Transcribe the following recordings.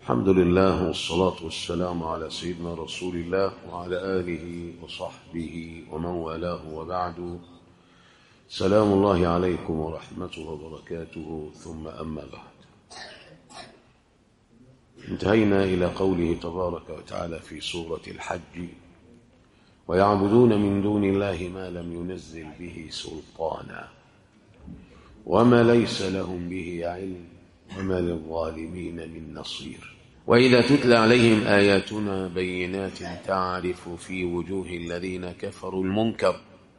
الحمد لله والصلاة والسلام على سيدنا رسول الله وعلى آله وصحبه ومن والاه وبعد سلام الله عليكم ورحمته وبركاته ثم أما بعد انتهينا إلى قوله تبارك وتعالى في سورة الحج ويعبدون من دون الله ما لم ينزل به سلطانا وما ليس لهم به علم وما للظالمين من نصير وإذا تتلى عليهم آياتنا بينات تعرف في وجوه الذين كفروا المنكر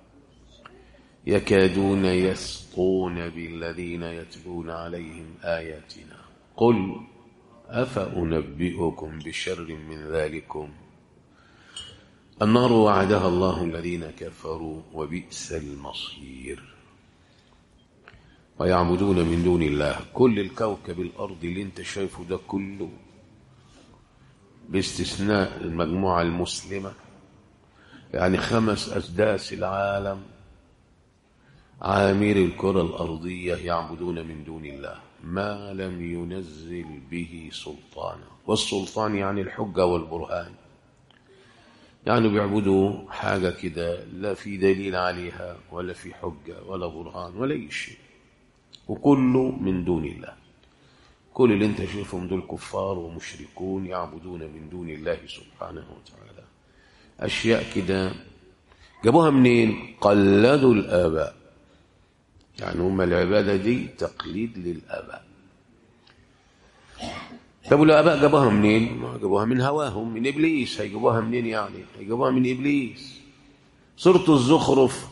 يكادون يسقون بالذين يتلون عليهم آياتنا قل أفأنبئكم بشر من ذلكم النار وعدها الله الذين كفروا وبئس المصير ويعبدون من دون الله كل الكوكب الأرض اللي انت شايفه ده كله باستثناء المجموعة المسلمة يعني خمس أسداس العالم عامير الكرة الأرضية يعبدون من دون الله ما لم ينزل به سلطانا والسلطان يعني الحجة والبرهان يعني بيعبدوا حاجة كده لا في دليل عليها ولا في حجة ولا برهان ولا أي شيء وكله من دون الله كل اللي انت شايفهم دول كفار ومشركون يعبدون من دون الله سبحانه وتعالى أشياء كده جابوها منين قلدوا الآباء يعني هم العبادة دي تقليد للآباء طب الآباء جابوها منين جابوها من هواهم من إبليس هيجيبوها منين يعني هيجيبوها من إبليس سورة الزخرف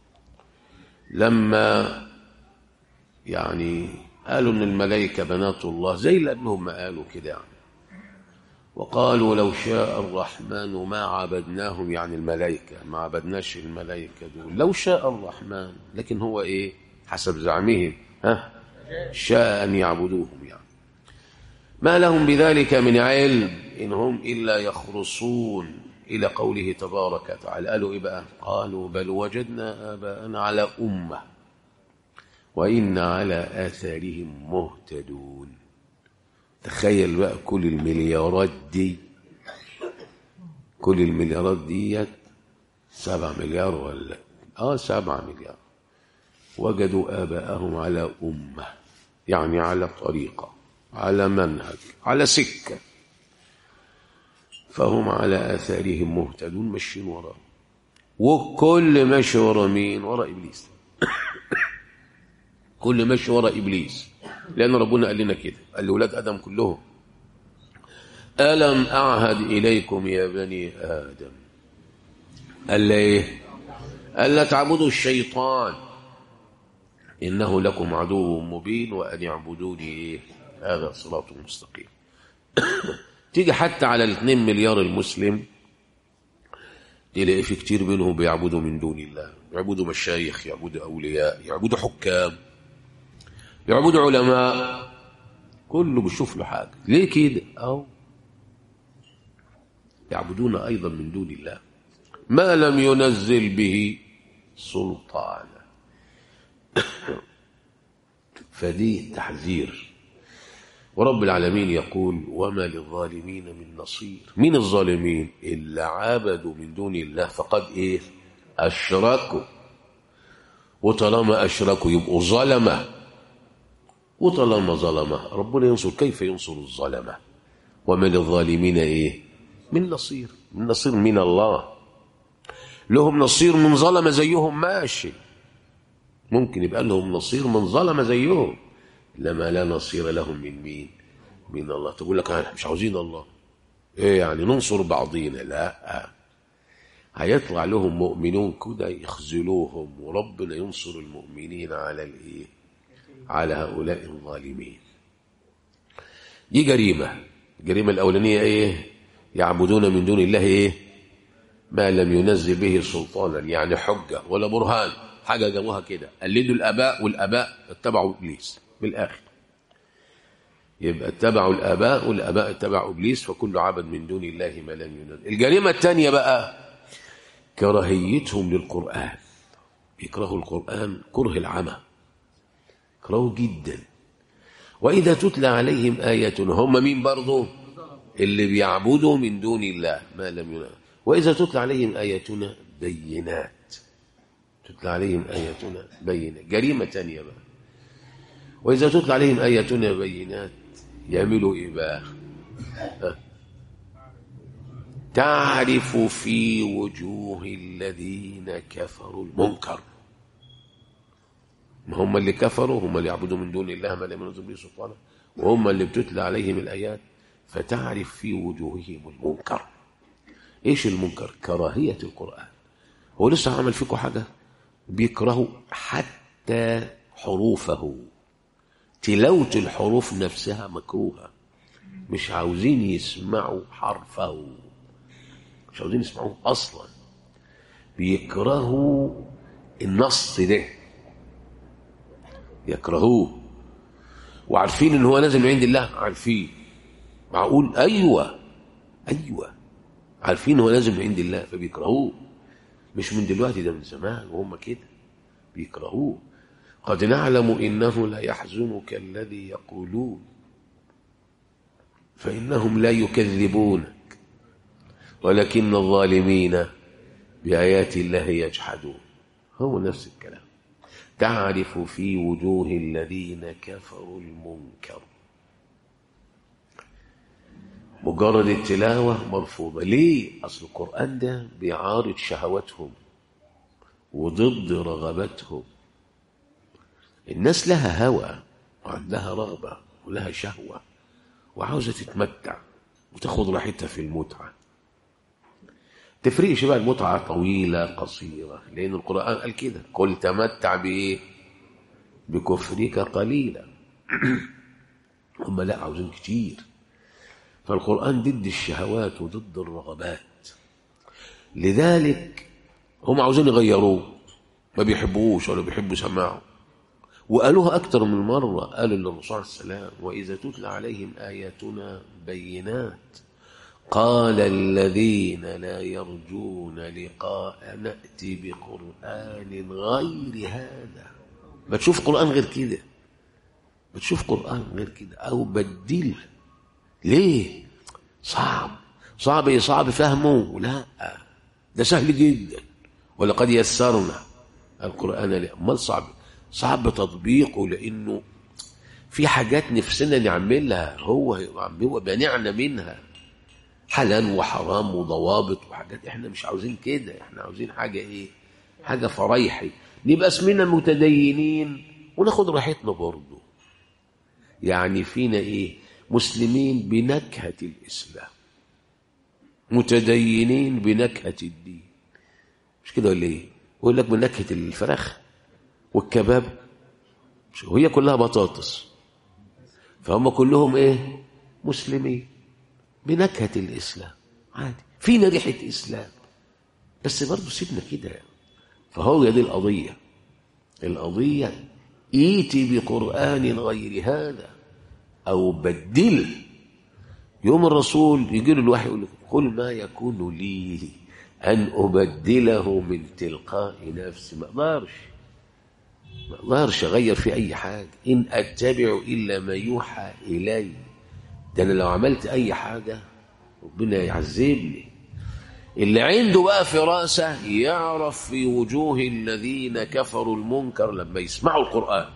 لما يعني قالوا ان الملائكه بنات الله زي اللي قبلهم ما قالوا كده يعني وقالوا لو شاء الرحمن ما عبدناهم يعني الملائكه ما عبدناش الملائكه دول لو شاء الرحمن لكن هو ايه حسب زعمهم ها شاء ان يعبدوهم يعني ما لهم بذلك من علم ان هم الا يخرصون الى قوله تبارك وتعالى قالوا ايه بقى قالوا بل وجدنا اباءنا على امه وإن على آثارهم مهتدون تخيل بقى كل المليارات دي كل المليارات دي سبع مليار ولا اه سبع مليار وجدوا آباءهم على أمة يعني على طريقة على منهج على سكة فهم على آثارهم مهتدون ماشيين وراه وكل ماشي ورا مين ورا إبليس كل ماشي ورا ابليس لان ربنا قال لنا كده قال لاولاد ادم كلهم الم اعهد اليكم يا بني ادم قال ايه قال لا تعبدوا الشيطان انه لكم عدو مبين وان اعبدوني ايه هذا صراط مستقيم تيجي حتى على الاثنين مليار المسلم تلاقي في كتير منهم بيعبدوا من دون الله يعبدوا مشايخ يعبدوا اولياء يعبدوا حكام يعبدوا علماء كله بيشوف له حاجه ليه كده اهو يعبدون ايضا من دون الله ما لم ينزل به سلطانا فدي تحذير ورب العالمين يقول وما للظالمين من نصير من الظالمين إلا عابدوا من دون الله فقد إيه أشركوا وطالما أشركوا يبقوا ظلمه وطالما ظلمه ربنا ينصر كيف ينصر الظلمه ومن الظالمين ايه من نصير من نصير من الله لهم نصير من ظلم زيهم ماشي ممكن يبقى لهم نصير من ظلم زيهم لما لا نصير لهم من مين من الله تقول لك احنا مش عاوزين الله ايه يعني ننصر بعضينا لا هيطلع لهم مؤمنون كده يخذلوهم وربنا ينصر المؤمنين على الايه على هؤلاء الظالمين دي جريمة الجريمة الأولانية إيه يعبدون من دون الله إيه ما لم ينزل به سلطانا يعني حجة ولا برهان حاجة جابوها كده قلدوا الآباء والآباء اتبعوا إبليس بالآخر يبقى اتبعوا الآباء والآباء اتبعوا إبليس فكل عبد من دون الله ما لم ينزل الجريمة الثانية بقى كراهيتهم للقرآن بيكرهوا القرآن كره العمى يكرهوا جدا وإذا تتلى عليهم آية هم مين برضه اللي بيعبدوا من دون الله ما لم ينزل وإذا تتلى عليهم آياتنا بينات تتلى عليهم آياتنا بينات جريمة تانية بقى وإذا تتلى عليهم آياتنا بينات يعملوا إيه بقى ها؟ تعرف في وجوه الذين كفروا المنكر ما هم اللي كفروا هم اللي يعبدوا من دون الله ما لم ينزل به سلطانا وهم اللي بتتلى عليهم الآيات فتعرف في وجوههم المنكر ايش المنكر كراهية القرآن هو لسه عمل فيكم حاجة بيكرهوا حتى حروفه تلاوة الحروف نفسها مكروهة مش عاوزين يسمعوا حرفه مش عاوزين يسمعوه أصلا بيكرهوا النص ده يكرهوه وعارفين ان هو نازل من عند الله عارفين معقول ايوه ايوه عارفين هو نازل من عند الله فبيكرهوه مش من دلوقتي ده من زمان وهم كده بيكرهوه قد نعلم انه لا يحزنك الذي يقولون فانهم لا يكذبونك ولكن الظالمين بايات الله يجحدون هو نفس الكلام تعرف في وجوه الذين كفروا المنكر مجرد التلاوة مرفوضة ليه؟ أصل القرآن ده بيعارض شهواتهم وضد رغباتهم الناس لها هوى وعندها رغبة ولها شهوة وعاوزة تتمتع وتاخد راحتها في المتعة تفرقش بقى المتعة طويلة قصيرة لأن القرآن قال كده قل تمتع بإيه بكفرك قليلا هم لا عاوزين كتير فالقرآن ضد الشهوات وضد الرغبات لذلك هم عاوزين يغيروه ما بيحبوش ولا بيحبوا سماعه وقالوها أكتر من مرة قالوا للرسول عليه السلام وإذا تتلى عليهم آياتنا بينات قال الذين لا يرجون لقاء نأتي بقرآن غير هذا ما تشوف قرآن غير كده ما تشوف قرآن غير كده أو بدله ليه صعب صعب ايه صعب فهمه لا ده سهل جدا ولقد يسرنا القرآن لأمال صعب صعب تطبيقه لأنه في حاجات نفسنا نعملها هو هو بنعنا منها حلال وحرام وضوابط وحاجات احنا مش عاوزين كده احنا عاوزين حاجة ايه حاجة فريحي نبقى اسمنا متدينين وناخد راحتنا برضه يعني فينا ايه مسلمين بنكهة الإسلام متدينين بنكهة الدين مش كده ولا ايه يقول لك بنكهة الفراخ والكباب وهي كلها بطاطس فهم كلهم ايه مسلمين بنكهة الإسلام عادي فينا ريحة إسلام بس برضه سيبنا كده فهو دي القضية القضية ايتي بقرآن غير هذا أو بدله يوم الرسول يجي له الوحي يقول له قل ما يكون لي أن أبدله من تلقاء نفسي ما أقدرش ما أقدرش أغير في أي حاجة إن أتبع إلا ما يوحى إلي ده أنا لو عملت أي حاجة ربنا يعذبني اللي عنده بقى فراسة يعرف في وجوه الذين كفروا المنكر لما يسمعوا القرآن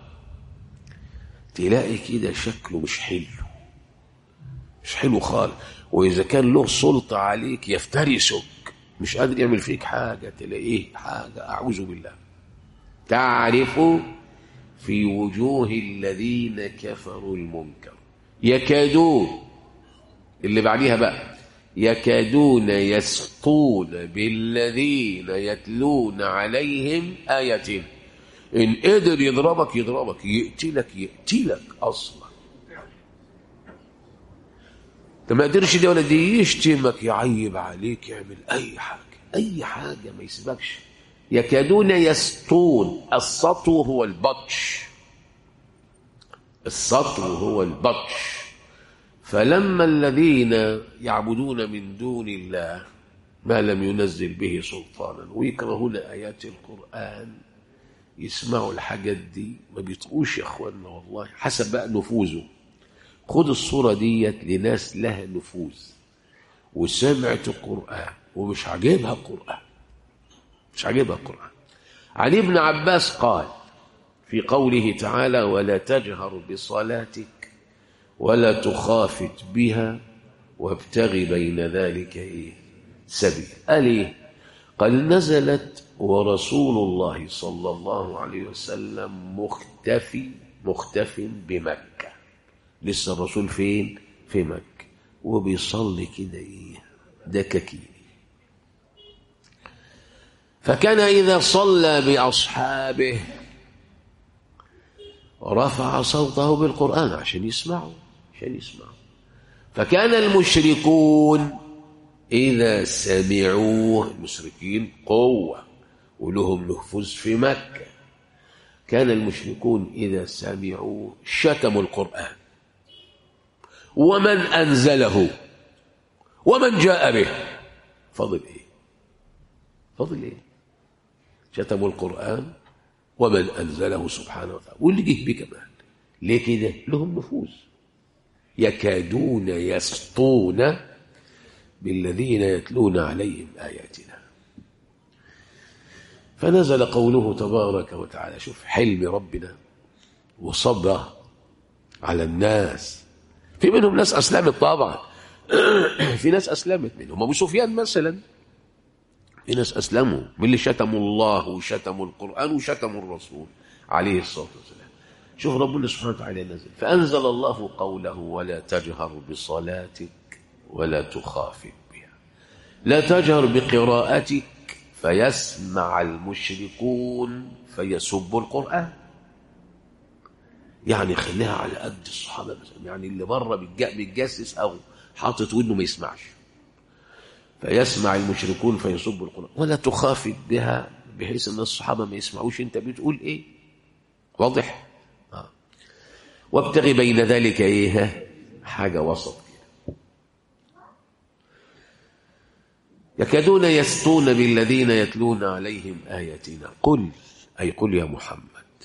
تلاقي كده شكله مش حلو مش حلو خالص وإذا كان له سلطة عليك يفترسك مش قادر يعمل فيك حاجة تلاقيه حاجة أعوذ بالله تعرف في وجوه الذين كفروا المنكر يكادون اللي بعديها بقى يكادون يسطون بالذين يتلون عليهم آياتهم إن قدر يضربك يضربك يقتلك يقتلك أصلا ده ما قدرش دي ولا دي يشتمك يعيب عليك يعمل أي حاجة أي حاجة ما يسيبكش يكادون يسطون السطو هو البطش السطو هو البطش فلما الذين يعبدون من دون الله ما لم ينزل به سلطانا ويكرهون آيات القرآن يسمعوا الحاجات دي ما بيطقوش يا اخوانا والله حسب بقى نفوذه خد الصورة ديت لناس لها نفوذ وسمعت القرآن ومش عاجبها القرآن مش عاجبها القرآن علي بن عباس قال في قوله تعالى ولا تجهر بصلاتك ولا تخافت بها وابتغ بين ذلك إيه سبيل قال إيه قال نزلت ورسول الله صلى الله عليه وسلم مختفي مختف بمكة لسه الرسول فين في مكة وبيصلي كده ايه دكاكين فكان إذا صلى بأصحابه رفع صوته بالقرآن عشان يسمعوا عشان يسمعوا فكان المشركون إذا سمعوه المشركين قوة ولهم نفوذ في مكة كان المشركون إذا سمعوه شتموا القرآن ومن أنزله ومن جاء به فضل إيه فضل إيه شتموا القرآن ومن أنزله سبحانه وتعالى واللي جه به كمان ليه كده لهم نفوذ يكادون يسطون بالذين يتلون عليهم آياتنا فنزل قوله تبارك وتعالى شوف حلم ربنا وصبره على الناس في منهم ناس أسلمت طبعا في ناس أسلمت منهم أبو سفيان مثلا في ناس أسلموا من اللي شتموا الله وشتموا القرآن وشتموا الرسول عليه الصلاة والسلام شوف ربنا سبحانه وتعالى نزل فأنزل الله قوله ولا تجهر بصلاتك ولا تخافت بها لا تجهر بقراءتك فيسمع المشركون فيسبوا القرآن يعني خليها على قد الصحابة مثلا يعني اللي بره بيتجسس أو حاطط ودنه ما يسمعش فيسمع المشركون فيسبوا القرآن ولا تخافت بها بحيث ان الصحابة ما يسمعوش انت بتقول ايه واضح آه. وابتغي بين ذلك ايه حاجة وسط كده يكادون يسطون بالذين يتلون عليهم آياتنا قل أي قل يا محمد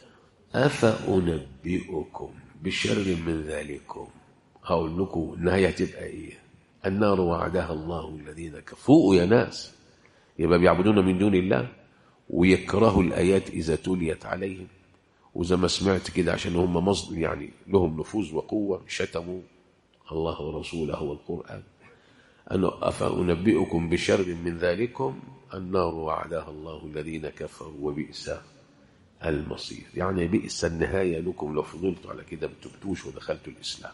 أفأنبئكم بشر من ذلكم هقول لكم النهاية هتبقى إيه النار وعدها الله الذين كفروا يا ناس يبقى بيعبدون من دون الله ويكرهوا الآيات إذا تليت عليهم وزي ما سمعت كده عشان هم مصدر يعني لهم نفوذ وقوة شتموا الله ورسوله والقرآن أنا أفأنبئكم بشر من ذلكم النار وعدها الله الذين كفروا وبئس المصير يعني بئس النهاية لكم لو فضلتوا على كده ما تبتوش ودخلتوا الإسلام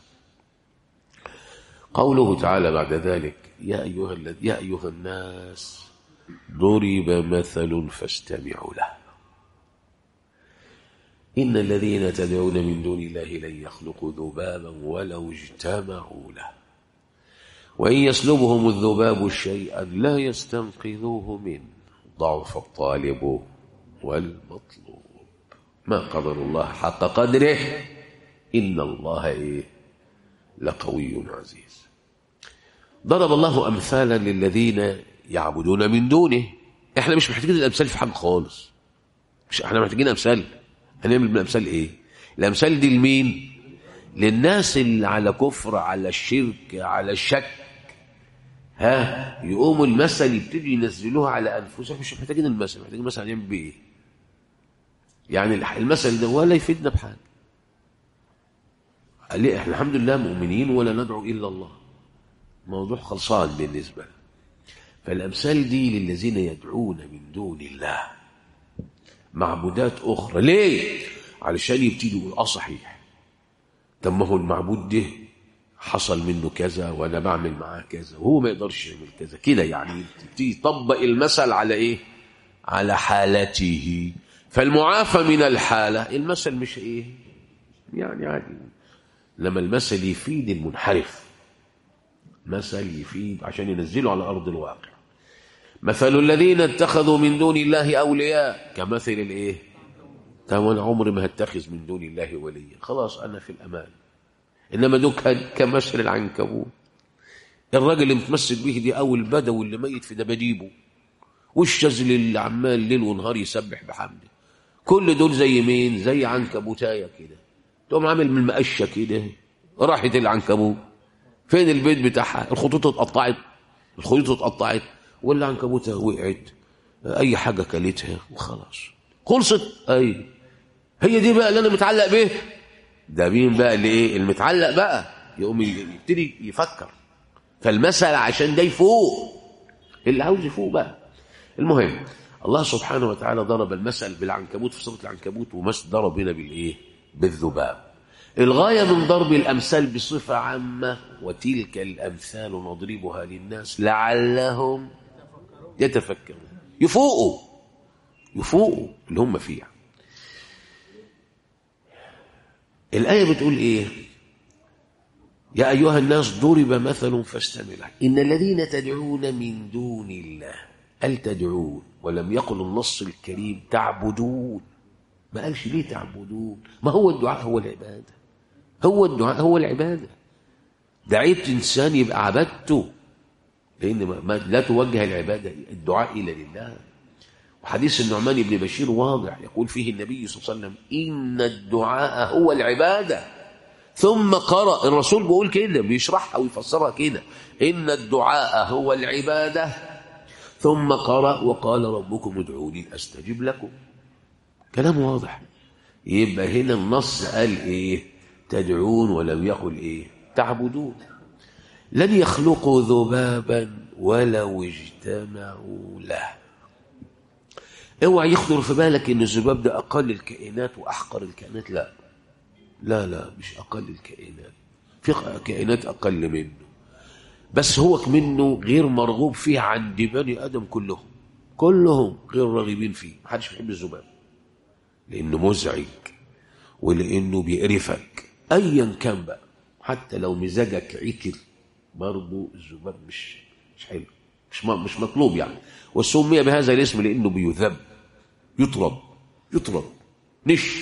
قوله تعالى بعد ذلك يا أيها, يا أيها الناس ضرب مثل فاستمعوا له إن الذين تدعون من دون الله لن يخلقوا ذبابا ولو اجتمعوا له وإن يسلبهم الذباب شيئا لا يستنقذوه منه ضعف الطالب والمطلوب ما قدر الله حق قدره إن الله إيه لقوي عزيز ضرب الله أمثالا للذين يعبدون من دونه احنا مش محتاجين الأمثال في حاجة خالص مش احنا محتاجين أمثال هنعمل بالأمثال ايه الأمثال دي لمين للناس اللي على كفر على الشرك على الشك ها يقوموا المثل يبتدوا ينزلوها على أنفسهم مش محتاجين المثل محتاجين المثل هنعمل بيه ايه يعني المثل ده ولا يفيدنا بحاجة قال لي احنا الحمد لله مؤمنين ولا ندعو إلا الله موضوع خلصان بالنسبة لنا فالأمثال دي للذين يدعون من دون الله معبودات أخرى ليه؟ علشان يبتدوا يقول اه صحيح طب ما هو المعبود ده حصل منه كذا وانا بعمل معاه كذا وهو ما يقدرش يعمل كذا كده يعني يبتدي يطبق المثل على ايه؟ على حالته فالمعافى من الحالة المثل مش ايه؟ يعني عادي لما المثل يفيد المنحرف مثل يفيد عشان ينزله على أرض الواقع مثل الذين اتخذوا من دون الله أولياء كمثل الإيه طب أنا عمري ما هتخذ من دون الله وليا خلاص أنا في الأمان إنما دوك كمثل العنكبوت الراجل اللي متمسك به دي أول بدوي اللي ميت في دباديبه والشاذلي اللي عمال ليل ونهار يسبح بحمده كل دول زي مين زي عنكبوتايه كده تقوم عامل من المقشه كده راحت العنكبوت فين البيت بتاعها الخطوط اتقطعت الخيوط اتقطعت والعنكبوتة وقعت اي حاجة كلتها وخلاص خلصت اي هي دي بقى اللي انا متعلق به ده مين بقى اللي ايه المتعلق بقى يقوم يبتدي يفكر فالمسألة عشان ده يفوق اللي عاوز يفوق بقى المهم الله سبحانه وتعالى ضرب المثل بالعنكبوت في سورة العنكبوت ومس ضرب هنا بالايه بالذباب الغاية من ضرب الأمثال بصفة عامة وتلك الأمثال نضربها للناس لعلهم يتفكرون يفوقوا يفوقوا اللي هم فيها الآية بتقول إيه يا أيها الناس ضرب مثل فاستمع له إن الذين تدعون من دون الله هل تدعون ولم يقل النص الكريم تعبدون ما قالش ليه تعبدون ما هو الدعاء هو العبادة هو الدعاء هو العبادة دعيت إنسان يبقى عبدته لأن ما ما لا توجه العبادة الدعاء إلا لله وحديث النعمان بن بشير واضح يقول فيه النبي صلى الله عليه وسلم إن الدعاء هو العبادة ثم قرأ الرسول بيقول كده بيشرحها ويفسرها كده إن الدعاء هو العبادة ثم قرأ وقال ربكم ادعوني أستجب لكم كلام واضح يبقى هنا النص قال إيه تدعون ولم يقل إيه تعبدون لن يخلقوا ذبابا ولو اجتمعوا له اوعى يخطر في بالك ان الذباب ده اقل الكائنات واحقر الكائنات لا لا لا مش اقل الكائنات في كائنات اقل منه بس هو منه غير مرغوب فيه عند بني ادم كلهم كلهم غير راغبين فيه محدش بيحب الذباب لانه مزعج ولانه بيقرفك ايا كان بقى حتى لو مزاجك عكر برضه الذباب مش مش حلو مش مش مطلوب يعني وسمي بهذا الاسم لانه بيذب يطرد يطرد نش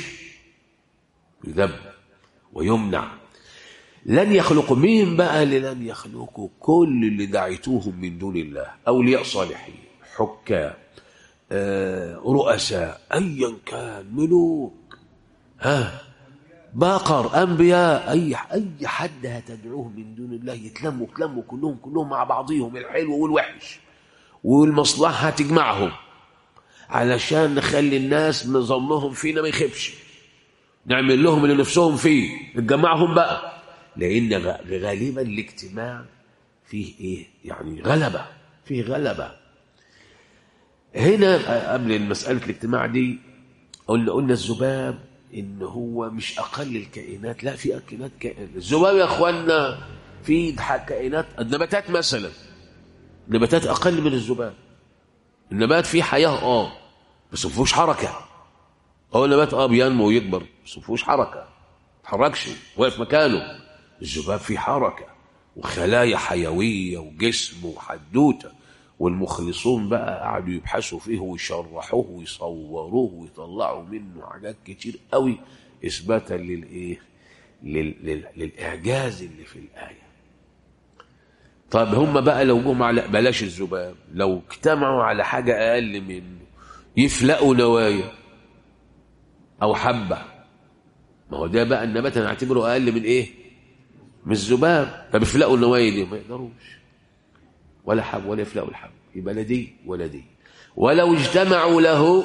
يذب ويمنع لن يخلقوا مين بقى اللي لن يخلقوا كل اللي دعيتوهم من دون الله اولياء صالحين حكام آه، رؤساء ايا كان ملوك ها بقر انبياء اي اي حد هتدعوه من دون الله يتلموا يتلموا كلهم كلهم مع بعضهم الحلو والوحش والمصلحه تجمعهم علشان نخلي الناس نظامهم فينا ما يخيبش نعمل لهم اللي نفسهم فيه نجمعهم بقى لان غ- غالبا الاجتماع فيه ايه يعني غلبه فيه غلبه هنا قبل مساله الاجتماع دي قلنا قلنا الذباب ان هو مش اقل الكائنات لا في كائنات كائنات الذباب يا اخوانا في ح- كائنات النباتات مثلا النباتات اقل من الذباب النبات فيه حياه اه بس ما فيهوش حركه هو النبات اه بينمو ويكبر بس ما فيهوش حركه ما يتحركش واقف مكانه الذباب فيه حركه وخلايا حيويه وجسم وحدوته والمخلصون بقى قعدوا يبحثوا فيه ويشرحوه ويصوروه ويطلعوا منه حاجات كتير قوي اثباتا للايه لل... لل... للاعجاز اللي في الايه طب هم بقى لو جم على بلاش الذباب لو اجتمعوا على حاجه اقل منه يفلقوا نوايا او حبه ما هو ده بقى النبات انا اعتبره اقل من ايه من الذباب طب يفلقوا النوايا دي ما يقدروش ولا حب ولا يفلقوا الحب يبقى لا دي ولا دي ولو اجتمعوا له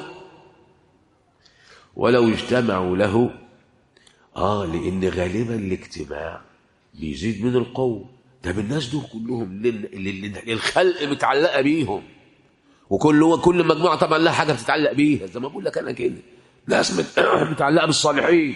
ولو اجتمعوا له اه لان غالبا الاجتماع بيزيد من القوه طب الناس دول كلهم لل- لل- للخلق متعلقه بيهم وكل هو كل مجموعه طبعا لها حاجه بتتعلق بيها زي ما بقول لك انا كده ناس مت- متعلقه بالصالحين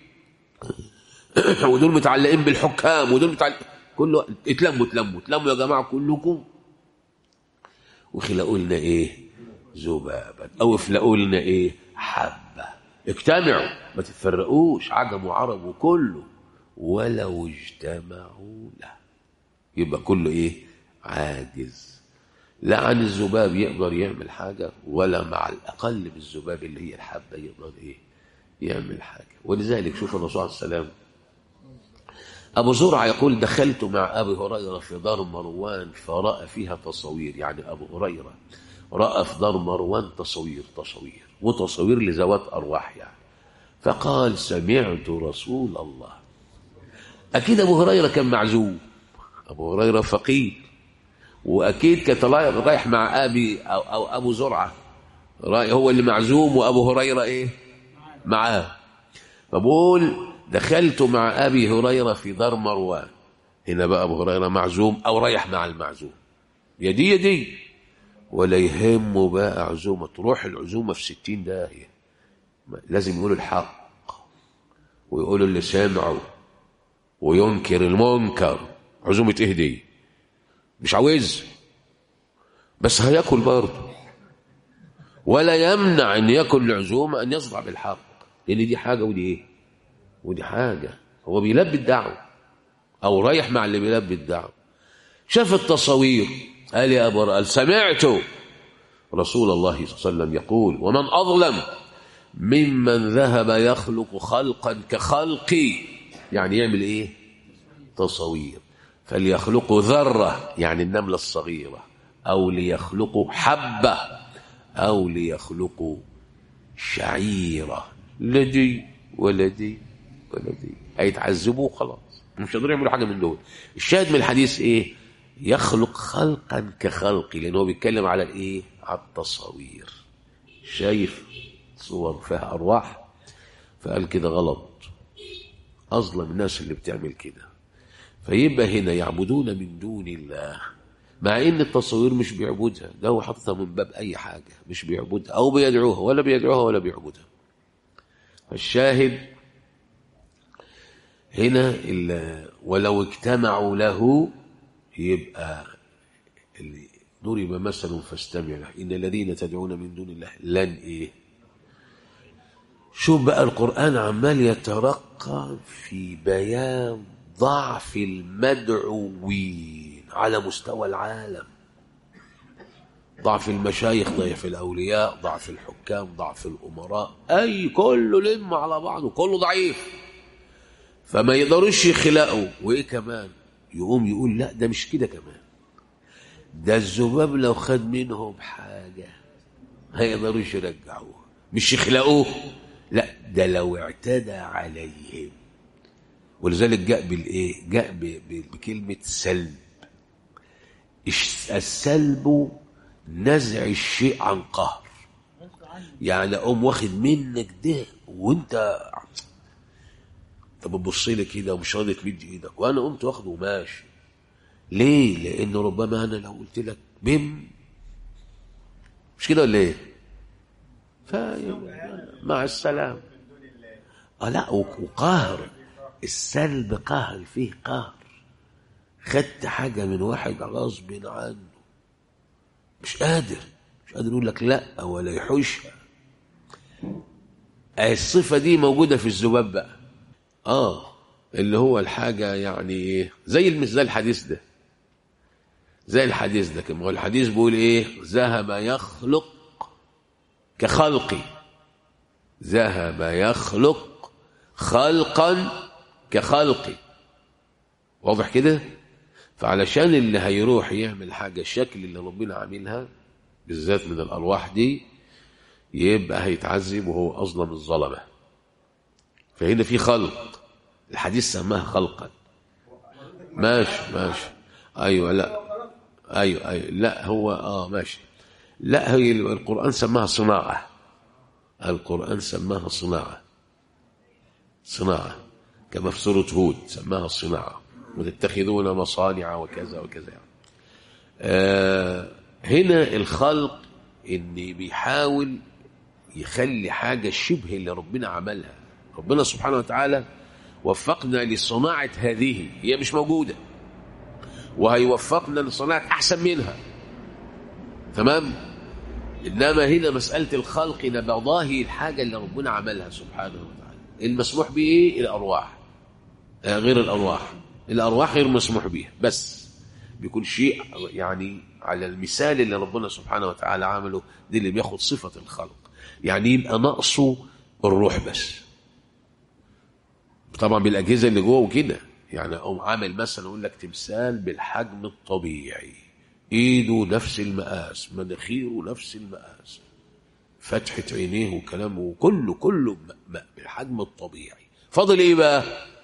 ودول متعلقين بالحكام ودول متعلق كله اتلموا اتلموا اتلموا يا جماعه كلكم وخلقوا لنا ايه ذبابا او اخلقوا لنا ايه حبه اجتمعوا ما تتفرقوش عجم وعرب وكله ولو اجتمعوا له يبقى كله ايه عاجز لا عن الذباب يقدر يعمل حاجة ولا مع الأقل بالذباب اللي هي الحبة يقدر إيه يعمل حاجة ولذلك شوف الرسول عليه السلام أبو زرعة يقول دخلت مع أبي هريرة في دار مروان فرأى فيها تصوير يعني أبو هريرة رأى في دار مروان تصوير تصوير وتصوير لذوات أرواح يعني فقال سمعت رسول الله اكيد ابو هريره كان معزوم ابو هريره فقير واكيد كان رايح مع ابي او, أو ابو زرعه هو اللي معزوم وابو هريره ايه معاه فبقول دخلت مع ابي هريره في دار مروان هنا بقى ابو هريره معزوم او رايح مع المعزوم يدي يدي ولا يهمه بقى عزومه تروح العزومه في ستين داهيه لازم يقولوا الحق ويقولوا اللي سمعوا وينكر المنكر عزومه ايه دي مش عاوز بس هياكل برضه ولا يمنع ان ياكل العزومه ان يصدع بالحق لان دي حاجه ودي ايه ودي حاجه هو بيلبي الدعوه او رايح مع اللي بيلبي الدعوه شاف التصاوير قال يا ابو قال سمعت رسول الله صلى الله عليه وسلم يقول ومن اظلم ممن ذهب يخلق خلقا كخلقي يعني يعمل ايه تصاوير فليخلقوا ذره يعني النمله الصغيره او ليخلقوا حبه او ليخلقوا شعيره لا دي ولا دي ولا دي هيتعذبوا خلاص مش قادرين يعملوا حاجه من دول الشاهد من الحديث ايه يخلق خلقا كخلقي لان هو بيتكلم على الايه على التصاوير شايف صور فيها ارواح فقال كده غلط اظلم الناس اللي بتعمل كده فيبقى هنا يعبدون من دون الله مع ان التصوير مش بيعبدها ده هو حاططها من باب اي حاجه مش بيعبدها او بيدعوها ولا بيدعوها ولا بيعبدها فالشاهد هنا ولو اجتمعوا له يبقى ضرب مثل فاستمع له ان الذين تدعون من دون الله لن ايه شوف بقى القران عمال يترقى في بيان ضعف المدعوين على مستوى العالم ضعف المشايخ ضعف الاولياء ضعف الحكام ضعف الامراء اي كله لم على بعضه كله ضعيف فما يقدروش يخلقوا وايه كمان يقوم يقول لا ده مش كده كمان ده الذباب لو خد منهم حاجه ما يقدروش يرجعوها مش يخلقوه لا ده لو اعتدى عليهم ولذلك جاء بالايه جاء بكلمه سلب السلب نزع الشيء عن قهر يعني اقوم واخد منك ده وانت طب بتبص لي كده ومش راضي تمد ايدك وانا قمت واخده وماشي ليه لان ربما انا لو قلت لك بم مش كده ولا ايه ف مع السلامه اه لا وقهر السلب قهر فيه قهر خدت حاجه من واحد غصب عنه مش قادر مش قادر يقول لك لا ولا يحوشها الصفه دي موجوده في الذباب بقى اه اللي هو الحاجه يعني ايه زي زي الحديث ده زي الحديث ده كما هو الحديث بيقول ايه ذهب يخلق كخلقي ذهب يخلق خلقا كخلقي واضح كده فعلشان اللي هيروح يعمل حاجه الشكل اللي ربنا عاملها بالذات من الارواح دي يبقى هيتعذب وهو اظلم الظلمه فهنا في خلق الحديث سماها خلقا ماشي ماشي ايوه لا ايوه ايوه لا هو اه ماشي لا هي القران سماها صناعه القران سماها صناعه صناعه كما في سوره هود سماها الصناعه وتتخذون مصانع وكذا وكذا يعني. آه هنا الخلق ان بيحاول يخلي حاجه شبه اللي ربنا عملها ربنا سبحانه وتعالى وفقنا لصناعه هذه هي مش موجوده وهيوفقنا لصناعه احسن منها تمام انما هنا مساله الخلق نبضاه الحاجه اللي ربنا عملها سبحانه وتعالى المسموح به ايه الارواح آه غير الارواح الارواح غير مسموح بها بس بيكون شيء يعني على المثال اللي ربنا سبحانه وتعالى عمله دي اللي بياخد صفه الخلق يعني يبقى ناقصه الروح بس طبعا بالاجهزه اللي جوه وكده يعني اقوم عامل مثلا اقول لك تمثال بالحجم الطبيعي ايده نفس المقاس مناخيره نفس المقاس فتحه عينيه وكلامه كله كله بالحجم الطبيعي فاضل ايه بقى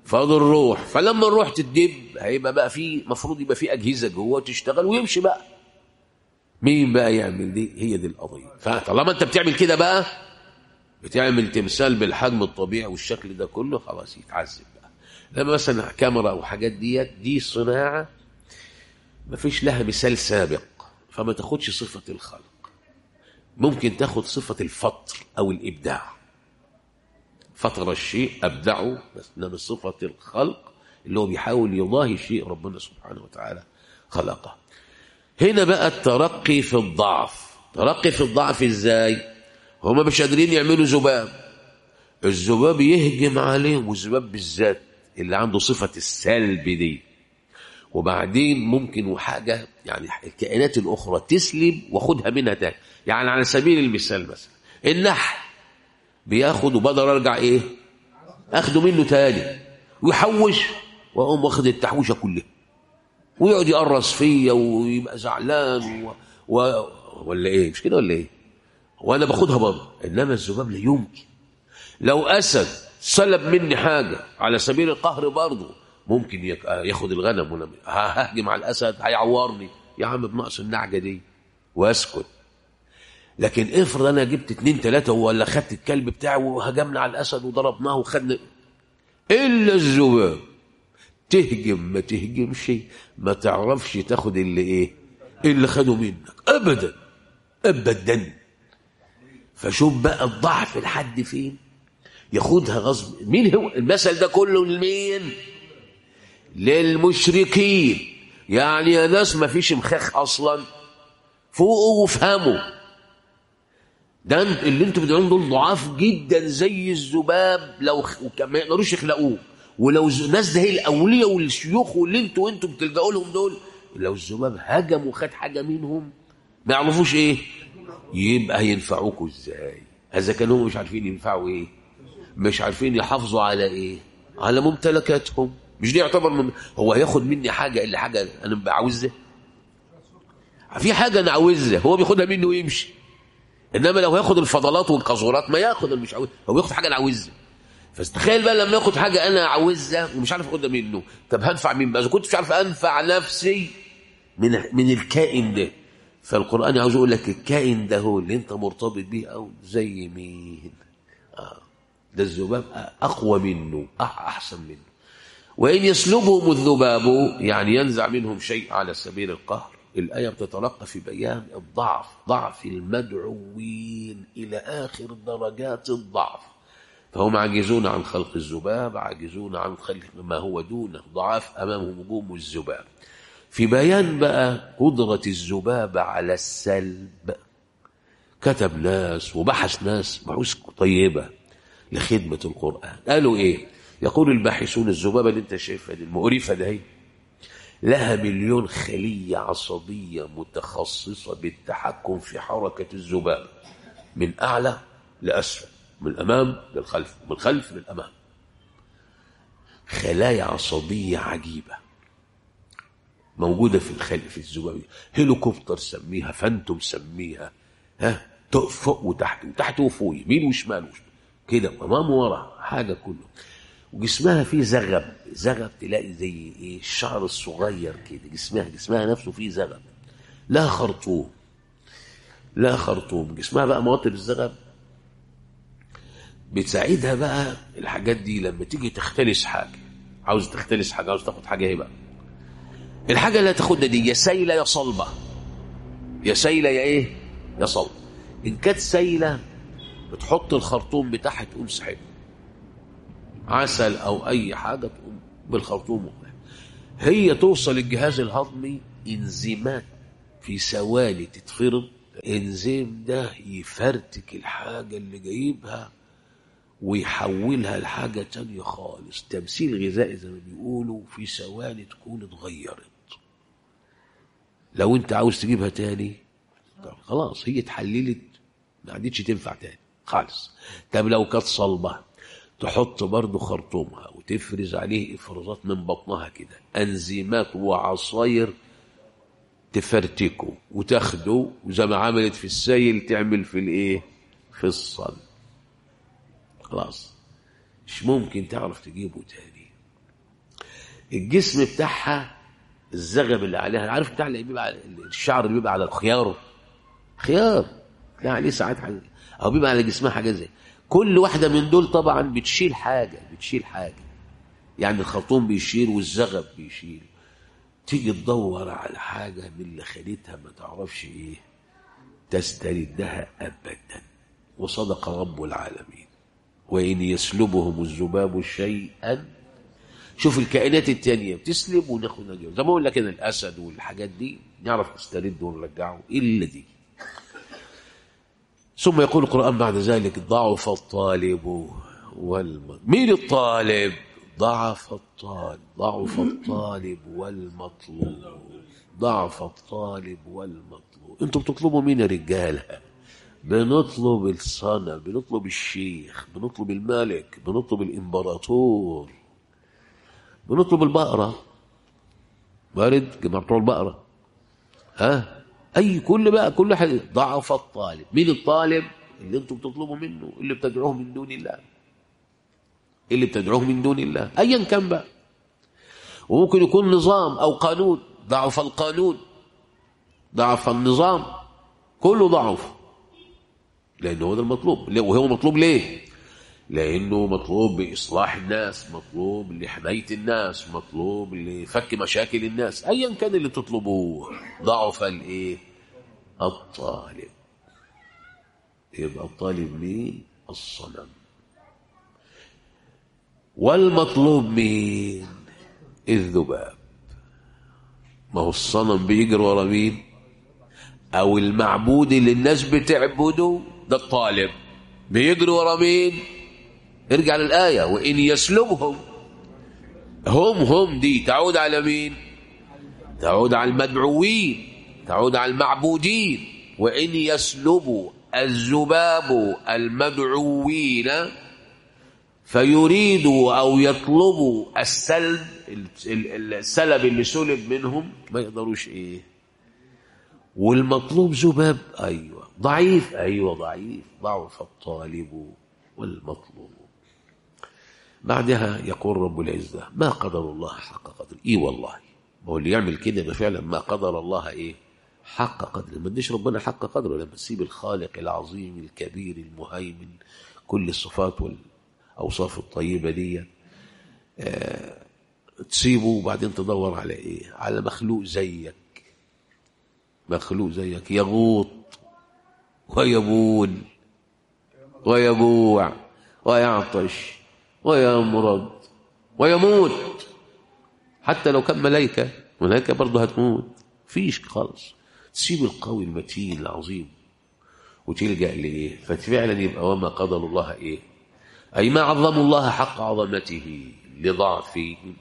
فاضل الروح فلما الروح تدب هيبقى بقى في مفروض يبقى في اجهزه جوه تشتغل ويمشي بقى مين بقى يعمل دي هي دي القضيه فطالما انت بتعمل كده بقى بتعمل تمثال بالحجم الطبيعي والشكل ده كله خلاص يتعذب بقى لما مثلا كاميرا او حاجات ديت دي صناعه ما فيش لها مثال سابق فما تاخدش صفه الخلق ممكن تاخد صفه الفطر او الابداع فطر الشيء ابدعه بس انما صفه الخلق اللي هو بيحاول يضاهي شيء ربنا سبحانه وتعالى خلقه هنا بقى الترقي في الضعف ترقي في الضعف ازاي هما مش قادرين يعملوا ذباب الذباب يهجم عليهم والذباب بالذات اللي عنده صفة السلب دي وبعدين ممكن وحاجة يعني الكائنات الأخرى تسلب واخدها منها تاني يعني على سبيل المثال مثلا النحل بياخد وبقدر ارجع ايه اخده منه تاني ويحوش واقوم واخد التحويشه كلها ويقعد يقرص فيا ويبقى زعلان و... و... ولا ايه مش كده ولا ايه وانا باخدها برضه انما الذباب لا يمكن لو اسد سلب مني حاجه على سبيل القهر برضه ممكن يك... ياخد الغنم وانا ههجم على الاسد هيعورني يا عم بنقص النعجه دي واسكت لكن افرض انا جبت اتنين تلاته ولا خدت الكلب بتاعي وهجمنا على الاسد وضربناه وخدنا الا الذباب تهجم ما تهجمش ما تعرفش تاخد اللي ايه اللي خده منك ابدا ابدا فشوف بقى الضعف لحد فين ياخدها غصب مين هو المثل ده كله لمين للمشركين يعني يا ناس ما فيش مخاخ اصلا فوقوا وافهموا ده اللي انتوا بتدعون دول ضعاف جدا زي الذباب لو ما يقدروش يخلقوه ولو الناس ده هي الاولياء والشيوخ واللي انتوا انتوا بتلجأوا لهم دول لو الذباب هجم وخد حاجه منهم ما يعرفوش ايه يبقى هينفعوكوا ازاي اذا كانوا هم مش عارفين ينفعوا ايه مش عارفين يحافظوا على ايه على ممتلكاتهم مش دي يعتبر من هو هياخد مني حاجه اللي حاجه انا بعوزها في حاجه انا عاوزها هو بياخدها مني ويمشي انما لو هياخد الفضلات والقاذورات ما ياخد اللي مش عاوزها هو بياخد حاجه انا عاوزها فتخيل بقى لما ياخد حاجه انا عاوزها ومش عارف اخدها منه طب هنفع مين بقى اذا كنت مش عارف انفع نفسي من من الكائن ده فالقران عاوز يقول لك الكائن ده هو اللي انت مرتبط بيه او زي مين آه. ده الذباب اقوى منه احسن منه وان يسلبهم الذباب يعني ينزع منهم شيء على سبيل القهر الآية بتتلقى في بيان الضعف ضعف المدعوين إلى آخر درجات الضعف فهم عاجزون عن خلق الذباب عاجزون عن خلق ما هو دونه ضعاف أمامهم هجوم الذباب في بيان بقى قدرة الذباب على السلب كتب ناس وبحث ناس بحوث طيبة لخدمة القرآن قالوا إيه يقول الباحثون الذبابة اللي انت شايفها دي المقرفة ده لها مليون خلية عصبية متخصصة بالتحكم في حركة الذباب من أعلى لأسفل من الأمام للخلف من الخلف للأمام خلايا عصبية عجيبة موجودة في الخلف في الذباب هليكوبتر سميها فانتوم سميها ها فوق وتحت وتحت وفوق يمين وشمال وشمال كده امام ورا حاجه كله وجسمها فيه زغب زغب تلاقي زي ايه الشعر الصغير كده جسمها جسمها نفسه فيه زغب لا خرطوم لا خرطوم جسمها بقى مواطن الزغب بتساعدها بقى الحاجات دي لما تيجي تختلس حاجه عاوز تختلس حاجه عاوز تاخد حاجه ايه بقى الحاجه اللي هتاخدها دي يا سايله يا صلبه يا سايله يا ايه يا صلبه ان كانت سايله بتحط الخرطوم بتاعها تقوم سحب عسل او اي حاجه تقوم بالخرطوم هي توصل الجهاز الهضمي انزيمات في ثواني تتفرض انزيم ده يفرتك الحاجه اللي جايبها ويحولها لحاجه تانية خالص تمثيل غذائي زي ما بيقولوا في ثواني تكون اتغيرت لو انت عاوز تجيبها تاني خلاص هي اتحللت ما عادتش تنفع تاني خالص طب لو كانت صلبه تحط برضه خرطومها وتفرز عليه افرازات من بطنها كده انزيمات وعصاير تفرتكه وتاخده وزي ما عملت في السيل تعمل في الايه في الصلب خلاص مش ممكن تعرف تجيبه تاني الجسم بتاعها الزغب اللي عليها عارف بتاع اللي بيبقى الشعر اللي بيبقى على الخيار خيار لا عليه ساعات حاجه او بيبقى على جسمها حاجه زي كل واحده من دول طبعا بتشيل حاجه بتشيل حاجه يعني الخرطوم بيشيل والزغب بيشيل تيجي تدور على حاجه من اللي خدتها ما تعرفش ايه تستردها ابدا وصدق رب العالمين وان يسلبهم الذباب شيئا شوف الكائنات التانية بتسلب وناخد نجاة زي ما اقول لك كده الاسد والحاجات دي نعرف نسترد ونرجعه الا دي ثم يقول القرآن بعد ذلك ضعف الطالب والم مين الطالب ضعف الطالب ضعف الطالب والمطلوب ضعف الطالب والمطلوب انتوا بتطلبوا مين يا رجاله بنطلب الصنم بنطلب الشيخ بنطلب الملك بنطلب الامبراطور بنطلب البقرة وارد جماعة بتوع البقرة ها أي كل بقى كل حاجة ضعف الطالب مين الطالب اللي انتم بتطلبوا منه اللي بتدعوه من دون الله اللي بتدعوه من دون الله أيا كان بقى وممكن يكون نظام أو قانون ضعف القانون ضعف النظام كله ضعف لأنه هو ده المطلوب وهو مطلوب ليه لانه مطلوب باصلاح الناس مطلوب لحمايه الناس مطلوب لفك مشاكل الناس ايا كان اللي تطلبوه ضعف الايه الطالب يبقى الطالب مين الصنم والمطلوب مين الذباب ما هو الصنم بيجري ورا مين او المعبود اللي الناس بتعبده ده الطالب بيجري ورا مين ارجع للآية وإن يسلبهم هم هم دي تعود على مين تعود على المدعوين تعود على المعبودين وإن يسلبوا الذباب المدعوين فيريدوا أو يطلبوا السلب السلب اللي سلب منهم ما يقدروش إيه والمطلوب ذباب أيوة ضعيف أيوة ضعيف ضعف الطالب والمطلوب بعدها يقول رب العزة ما قدر الله حق قدر إيه والله ما هو اللي يعمل كده يبقى فعلا ما قدر الله إيه حق قدر ما اديش ربنا حق قدره لما تسيب الخالق العظيم الكبير المهيمن كل الصفات والأوصاف الطيبة دي آه تسيبه وبعدين تدور على إيه على مخلوق زيك مخلوق زيك يغوط ويبول ويجوع ويعطش ويمرض ويموت حتى لو كان ملائكة ملائكة برضه هتموت فيش خالص تسيب القوي المتين العظيم وتلجأ لإيه ففعلا يبقى وما قدر الله إيه أي ما عظموا الله حق عظمته لضعفهم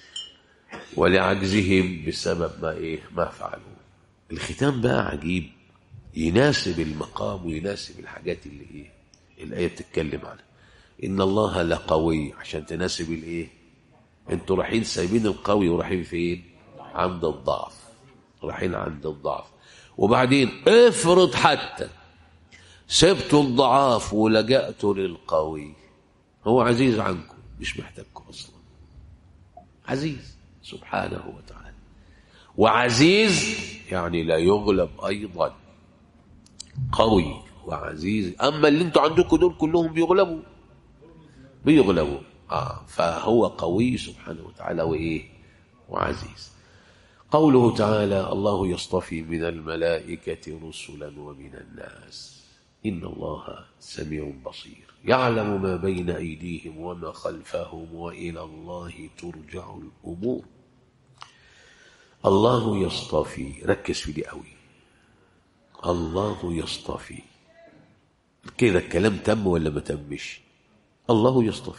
ولعجزهم بسبب ما إيه ما فعلوا الختام بقى عجيب يناسب المقام ويناسب الحاجات اللي إيه الآية بتتكلم عنها إن الله لقوي عشان تناسب الإيه انتوا رايحين سايبين القوي ورايحين فين عند الضعف رايحين عند الضعف وبعدين افرض حتى سبتوا الضعاف ولجأتوا للقوي هو عزيز عنكم مش محتاجكم اصلا عزيز سبحانه وتعالى وعزيز يعني لا يغلب ايضا قوي وعزيز اما اللي انتوا عندكم دول كلهم بيغلبوا بيغلبوا آه فهو قوي سبحانه وتعالى وايه وعزيز قوله تعالى الله يصطفي من الملائكة رسلا ومن الناس إن الله سميع بصير يعلم ما بين أيديهم وما خلفهم وإلى الله ترجع الأمور الله يصطفي ركز في دي قوي الله يصطفي كده الكلام تم ولا ما تمش الله يصطفي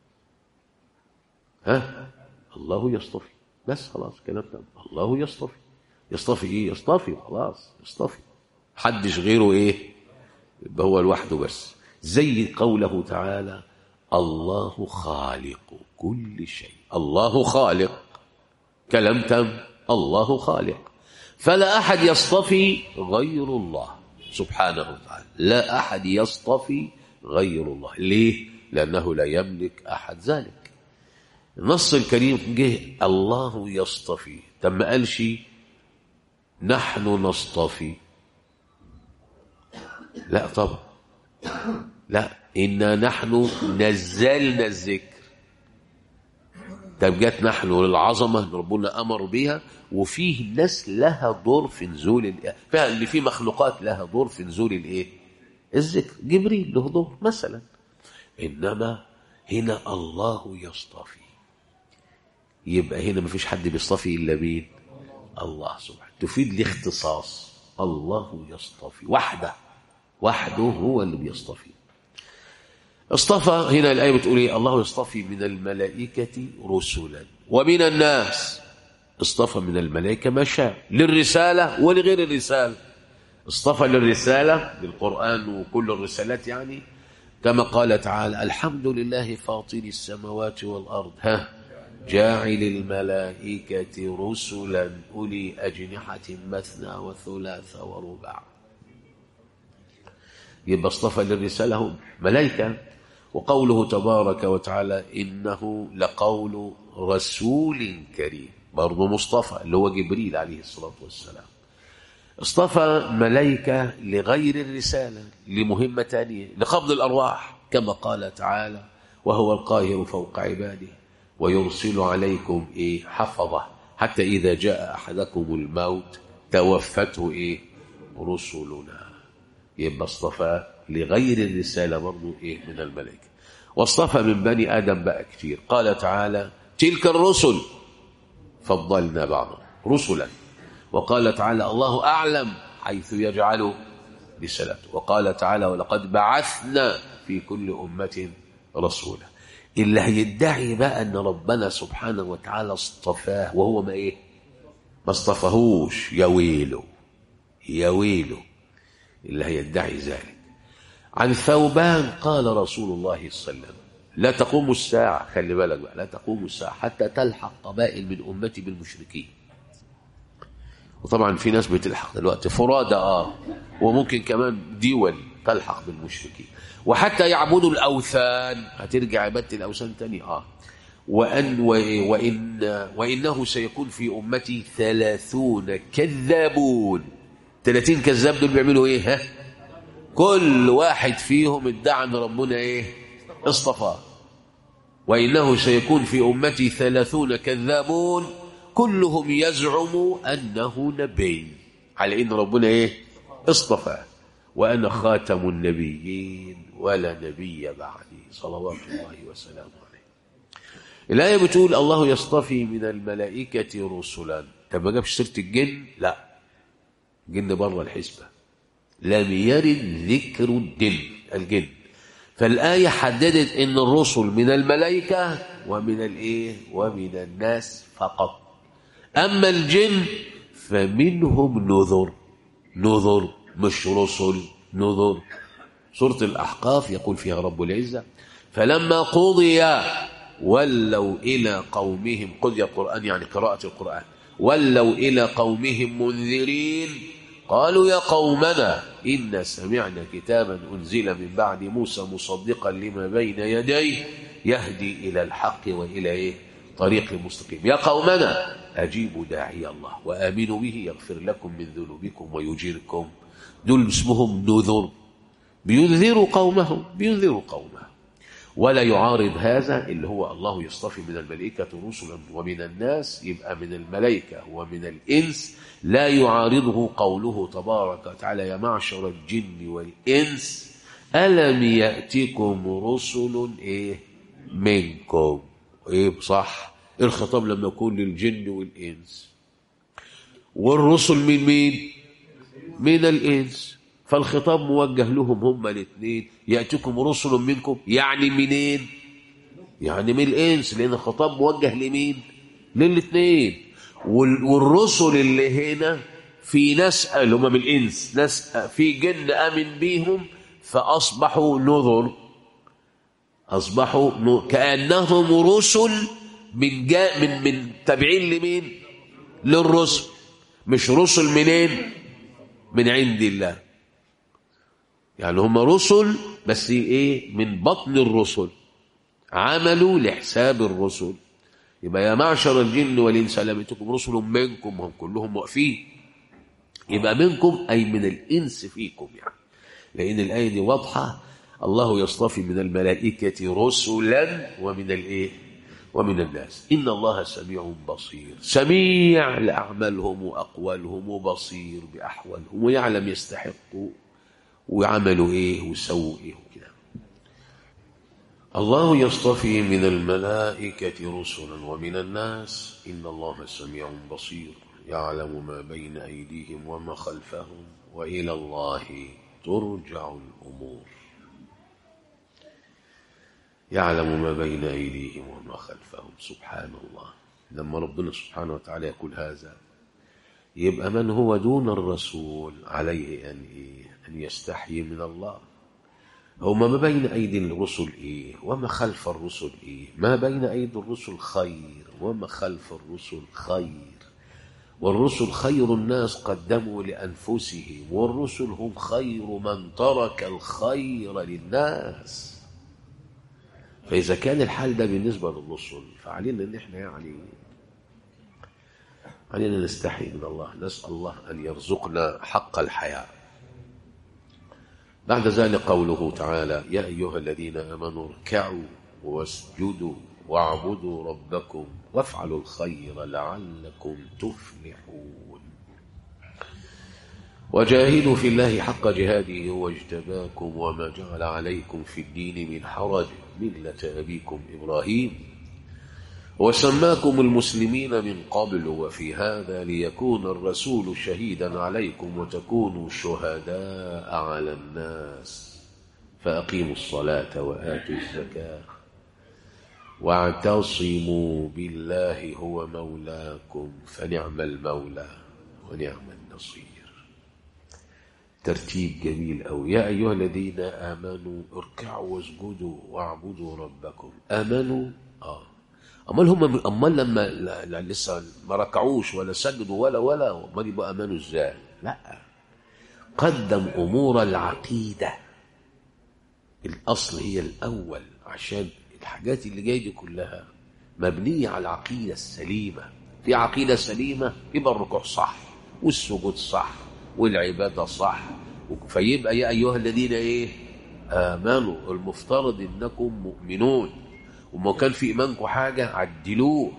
ها الله يصطفي بس خلاص كلام تم الله يصطفي يصطفي ايه يصطفي خلاص يصطفي حدش غيره ايه يبقى هو لوحده بس زي قوله تعالى الله خالق كل شيء الله خالق كلام تم الله خالق فلا احد يصطفي غير الله سبحانه وتعالى لا احد يصطفي غير الله ليه لانه لا يملك احد ذلك النص الكريم جه الله يصطفي طب ما قالش نحن نصطفي لا طبعا لا إنا نحن نزلنا الذكر طب جت نحن للعظمة اللي ربنا أمر بها وفيه الناس لها دور في نزول الإيه فيها اللي في مخلوقات لها دور في نزول الإيه الذكر جبريل له دور مثلا إنما هنا الله يصطفي يبقى هنا مفيش حد بيصطفي إلا مين الله سبحانه تفيد الاختصاص الله يصطفي وحده وحده هو اللي بيصطفي اصطفى هنا الآية بتقول ايه الله يصطفي من الملائكة رسلا ومن الناس اصطفى من الملائكة ما شاء للرسالة ولغير الرسالة اصطفى للرسالة للقرآن وكل الرسالات يعني كما قال تعالى الحمد لله فاطر السماوات والأرض ها جاعل الملائكة رسلا أولي أجنحة مثنى وثلاث ورباع يبقى اصطفى للرسالة هم ملائكة وقوله تبارك وتعالى إنه لقول رسول كريم برضه مصطفى اللي هو جبريل عليه الصلاة والسلام اصطفى ملائكة لغير الرسالة لمهمة تانية لقبض الأرواح كما قال تعالى وهو القاهر فوق عباده ويرسل عليكم إيه حفظة حتى إذا جاء أحدكم الموت توفته إيه رسلنا يبقى اصطفى لغير الرسالة برضو إيه من الملائكة واصطفى من بني آدم بقى كتير قال تعالى تلك الرسل فضلنا بعضهم رسلا وقال تعالى الله أعلم حيث يجعل رسالته وقال تعالى ولقد بعثنا في كل أمة رسولا اللي هيدعي بقى أن ربنا سبحانه وتعالى اصطفاه وهو ما إيه ما اصطفاهوش يا ويله يا ويله اللي هيدعي ذلك عن ثوبان قال رسول الله صلى الله عليه وسلم لا تقوم الساعة خلي بالك بقى لا تقوم الساعة حتى تلحق قبائل من أمتي بالمشركين وطبعا في ناس بتلحق دلوقتي فرادى اه وممكن كمان دول تلحق بالمشركين وحتى يعبدوا الأوثان هترجع عبادة الأوثان تاني اه وأن وإن وإنه سيكون في أمتي ثلاثون كذابون ثلاثين كذاب دول بيعملوا إيه ها كل واحد فيهم ادعى ان ربنا ايه اصطفاه وانه سيكون في امتي ثلاثون كذابون كلهم يزعم انه نبي على ان ربنا ايه اصطفاه وانا خاتم النبيين ولا نبي بعدي صلوات الله وسلامه عليه الايه بتقول الله يصطفي من الملائكه رسلا طب ما جابش سيره الجن لا الجن بره الحسبه لم يرد ذكر الجن الجن فالآية حددت أن الرسل من الملائكة ومن الإيه ومن الناس فقط أما الجن فمنهم نذر نذر مش رسل نذر سورة الأحقاف يقول فيها رب العزة فلما قضي ولوا إلى قومهم قضي القرآن يعني قراءة القرآن ولوا إلى قومهم منذرين قالوا يا قومنا إن سمعنا كتابا أنزل من بعد موسى مصدقا لما بين يديه يهدي إلى الحق وإلى إيه؟ طريق المستقيم يا قومنا أجيبوا داعي الله وآمنوا به يغفر لكم من ذنوبكم ويجيركم دول اسمهم نذر بينذروا قومهم بينذروا قومهم ولا يعارض هذا اللي هو الله يصطفي من الملائكة رسلا ومن الناس يبقى من الملائكة ومن الإنس لا يعارضه قوله تبارك وتعالى يا معشر الجن والإنس ألم يأتكم رسل إيه منكم إيه صح الخطاب لما يكون للجن والإنس والرسل من مين من الإنس فالخطاب موجه لهم هم الاثنين يأتكم رسل منكم يعني منين يعني من الإنس لأن الخطاب موجه لمين للاثنين والرسل اللي هنا في ناس اللي هم من الإنس ناس في جن آمن بيهم فأصبحوا نذر أصبحوا نذر كأنهم رسل من جاء من من تابعين لمين للرسل مش رسل منين من عند الله يعني هم رسل بس ايه من بطن الرسل عملوا لحساب الرسل يبقى يا معشر الجن والإنس لم يأتكم رسل منكم هم كلهم واقفين يبقى منكم أي من الإنس فيكم يعني لأن الآية دي واضحة الله يصطفي من الملائكة رسلا ومن الإيه ومن الناس إن الله سميع بصير سميع لأعمالهم وأقوالهم وبصير بأحوالهم ويعلم يستحقوا ويعملوا إيه ويسووا إيه وكده الله يصطفي من الملائكة رسلا ومن الناس إن الله سميع بصير يعلم ما بين أيديهم وما خلفهم وإلى الله ترجع الأمور يعلم ما بين أيديهم وما خلفهم سبحان الله لما ربنا سبحانه وتعالى يقول هذا يبقى من هو دون الرسول عليه أن, إيه؟ أن يستحيي من الله هما ما بين أيدي الرسل إيه وما خلف الرسل إيه ما بين أيدي الرسل خير وما خلف الرسل خير والرسل خير الناس قدموا لأنفسهم والرسل هم خير من ترك الخير للناس فإذا كان الحال ده بالنسبة للرسل فعلينا أن احنا يعني علينا نستحي من الله نسأل الله أن يرزقنا حق الحياة بعد ذلك قوله تعالى يا أيها الذين آمنوا اركعوا واسجدوا واعبدوا ربكم وافعلوا الخير لعلكم تفلحون وجاهدوا في الله حق جهاده هو اجتباكم وما جعل عليكم في الدين من حرج ملة أبيكم إبراهيم وسماكم المسلمين من قبل وفي هذا ليكون الرسول شهيدا عليكم وتكونوا شهداء على الناس فأقيموا الصلاة وآتوا الزكاة واعتصموا بالله هو مولاكم فنعم المولى ونعم النصير ترتيب جميل أو يا أيها الذين آمنوا اركعوا واسجدوا واعبدوا ربكم آمنوا آه أمال هم أمال لما لا لا لسه ما ركعوش ولا سجدوا ولا ولا أمال يبقوا آمنوا إزاي؟ لا قدم أمور العقيدة الأصل هي الأول عشان الحاجات اللي جايه دي كلها مبنيه على العقيده السليمه في عقيده سليمه يبقى الركوع صح والسجود صح والعباده صح فيبقى يا ايها الذين ايه امنوا المفترض انكم مؤمنون وما كان في ايمانكم حاجه عدلوه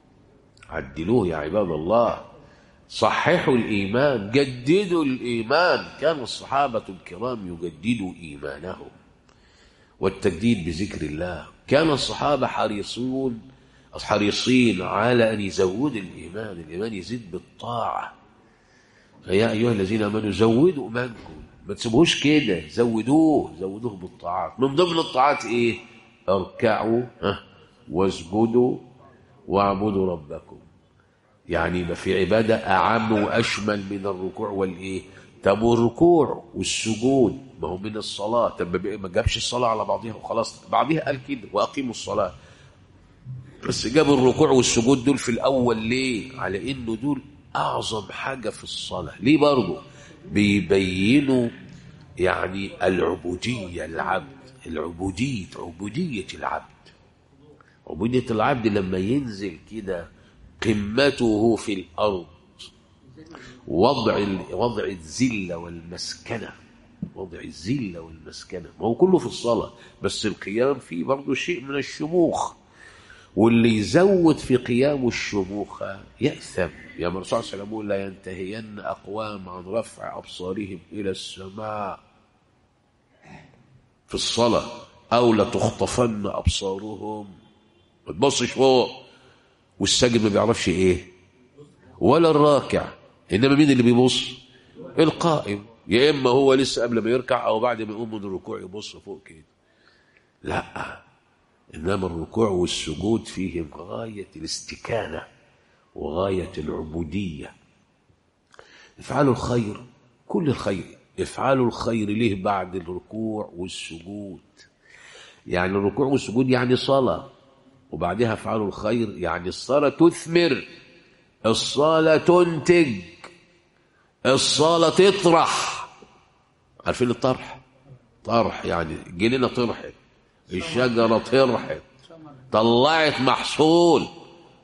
عدلوه يا عباد الله صححوا الايمان جددوا الايمان كان الصحابه الكرام يجددوا ايمانهم والتجديد بذكر الله كان الصحابة حريصون حريصين على أن يزودوا الإيمان الإيمان يزيد بالطاعة فيا أيها الذين آمنوا زودوا إيمانكم ما تسيبوهوش كده زودوه زودوه بالطاعات من ضمن الطاعات إيه اركعوا ها واسجدوا واعبدوا ربكم يعني ما في عبادة أعم وأشمل من الركوع والإيه طب والركوع والسجود ما هو من الصلاة طب ما جابش الصلاة على بعضها وخلاص بعضها قال كده وأقيموا الصلاة بس جاب الركوع والسجود دول في الأول ليه على إنه دول أعظم حاجة في الصلاة ليه برضه بيبينوا يعني العبودية العبد العبودية عبودية العبد عبودية العبد لما ينزل كده قمته في الأرض وضع وضع الذلة والمسكنة وضع الذلة والمسكنة ما هو كله في الصلاة بس القيام فيه برضه شيء من الشموخ واللي يزود في قيام الشموخ يأثم يا الرسول صلى الله عليه وسلم لا ينتهين أقوام عن رفع أبصارهم إلى السماء في الصلاة أو لتخطفن أبصارهم ما تبصش فوق والساجد ما بيعرفش إيه ولا الراكع إنما مين اللي بيبص القائم يا إما هو لسه قبل ما يركع أو بعد ما يقوم من الركوع يبص فوق كده لا إنما الركوع والسجود فيهم غاية الاستكانة وغاية العبودية افعلوا الخير كل الخير افعلوا الخير ليه بعد الركوع والسجود يعني الركوع والسجود يعني صلاة وبعدها افعلوا الخير يعني الصلاة تثمر الصلاة تنتج الصلاة تطرح عارفين الطرح طرح يعني جنينة طرحت الشجرة طرحت طلعت محصول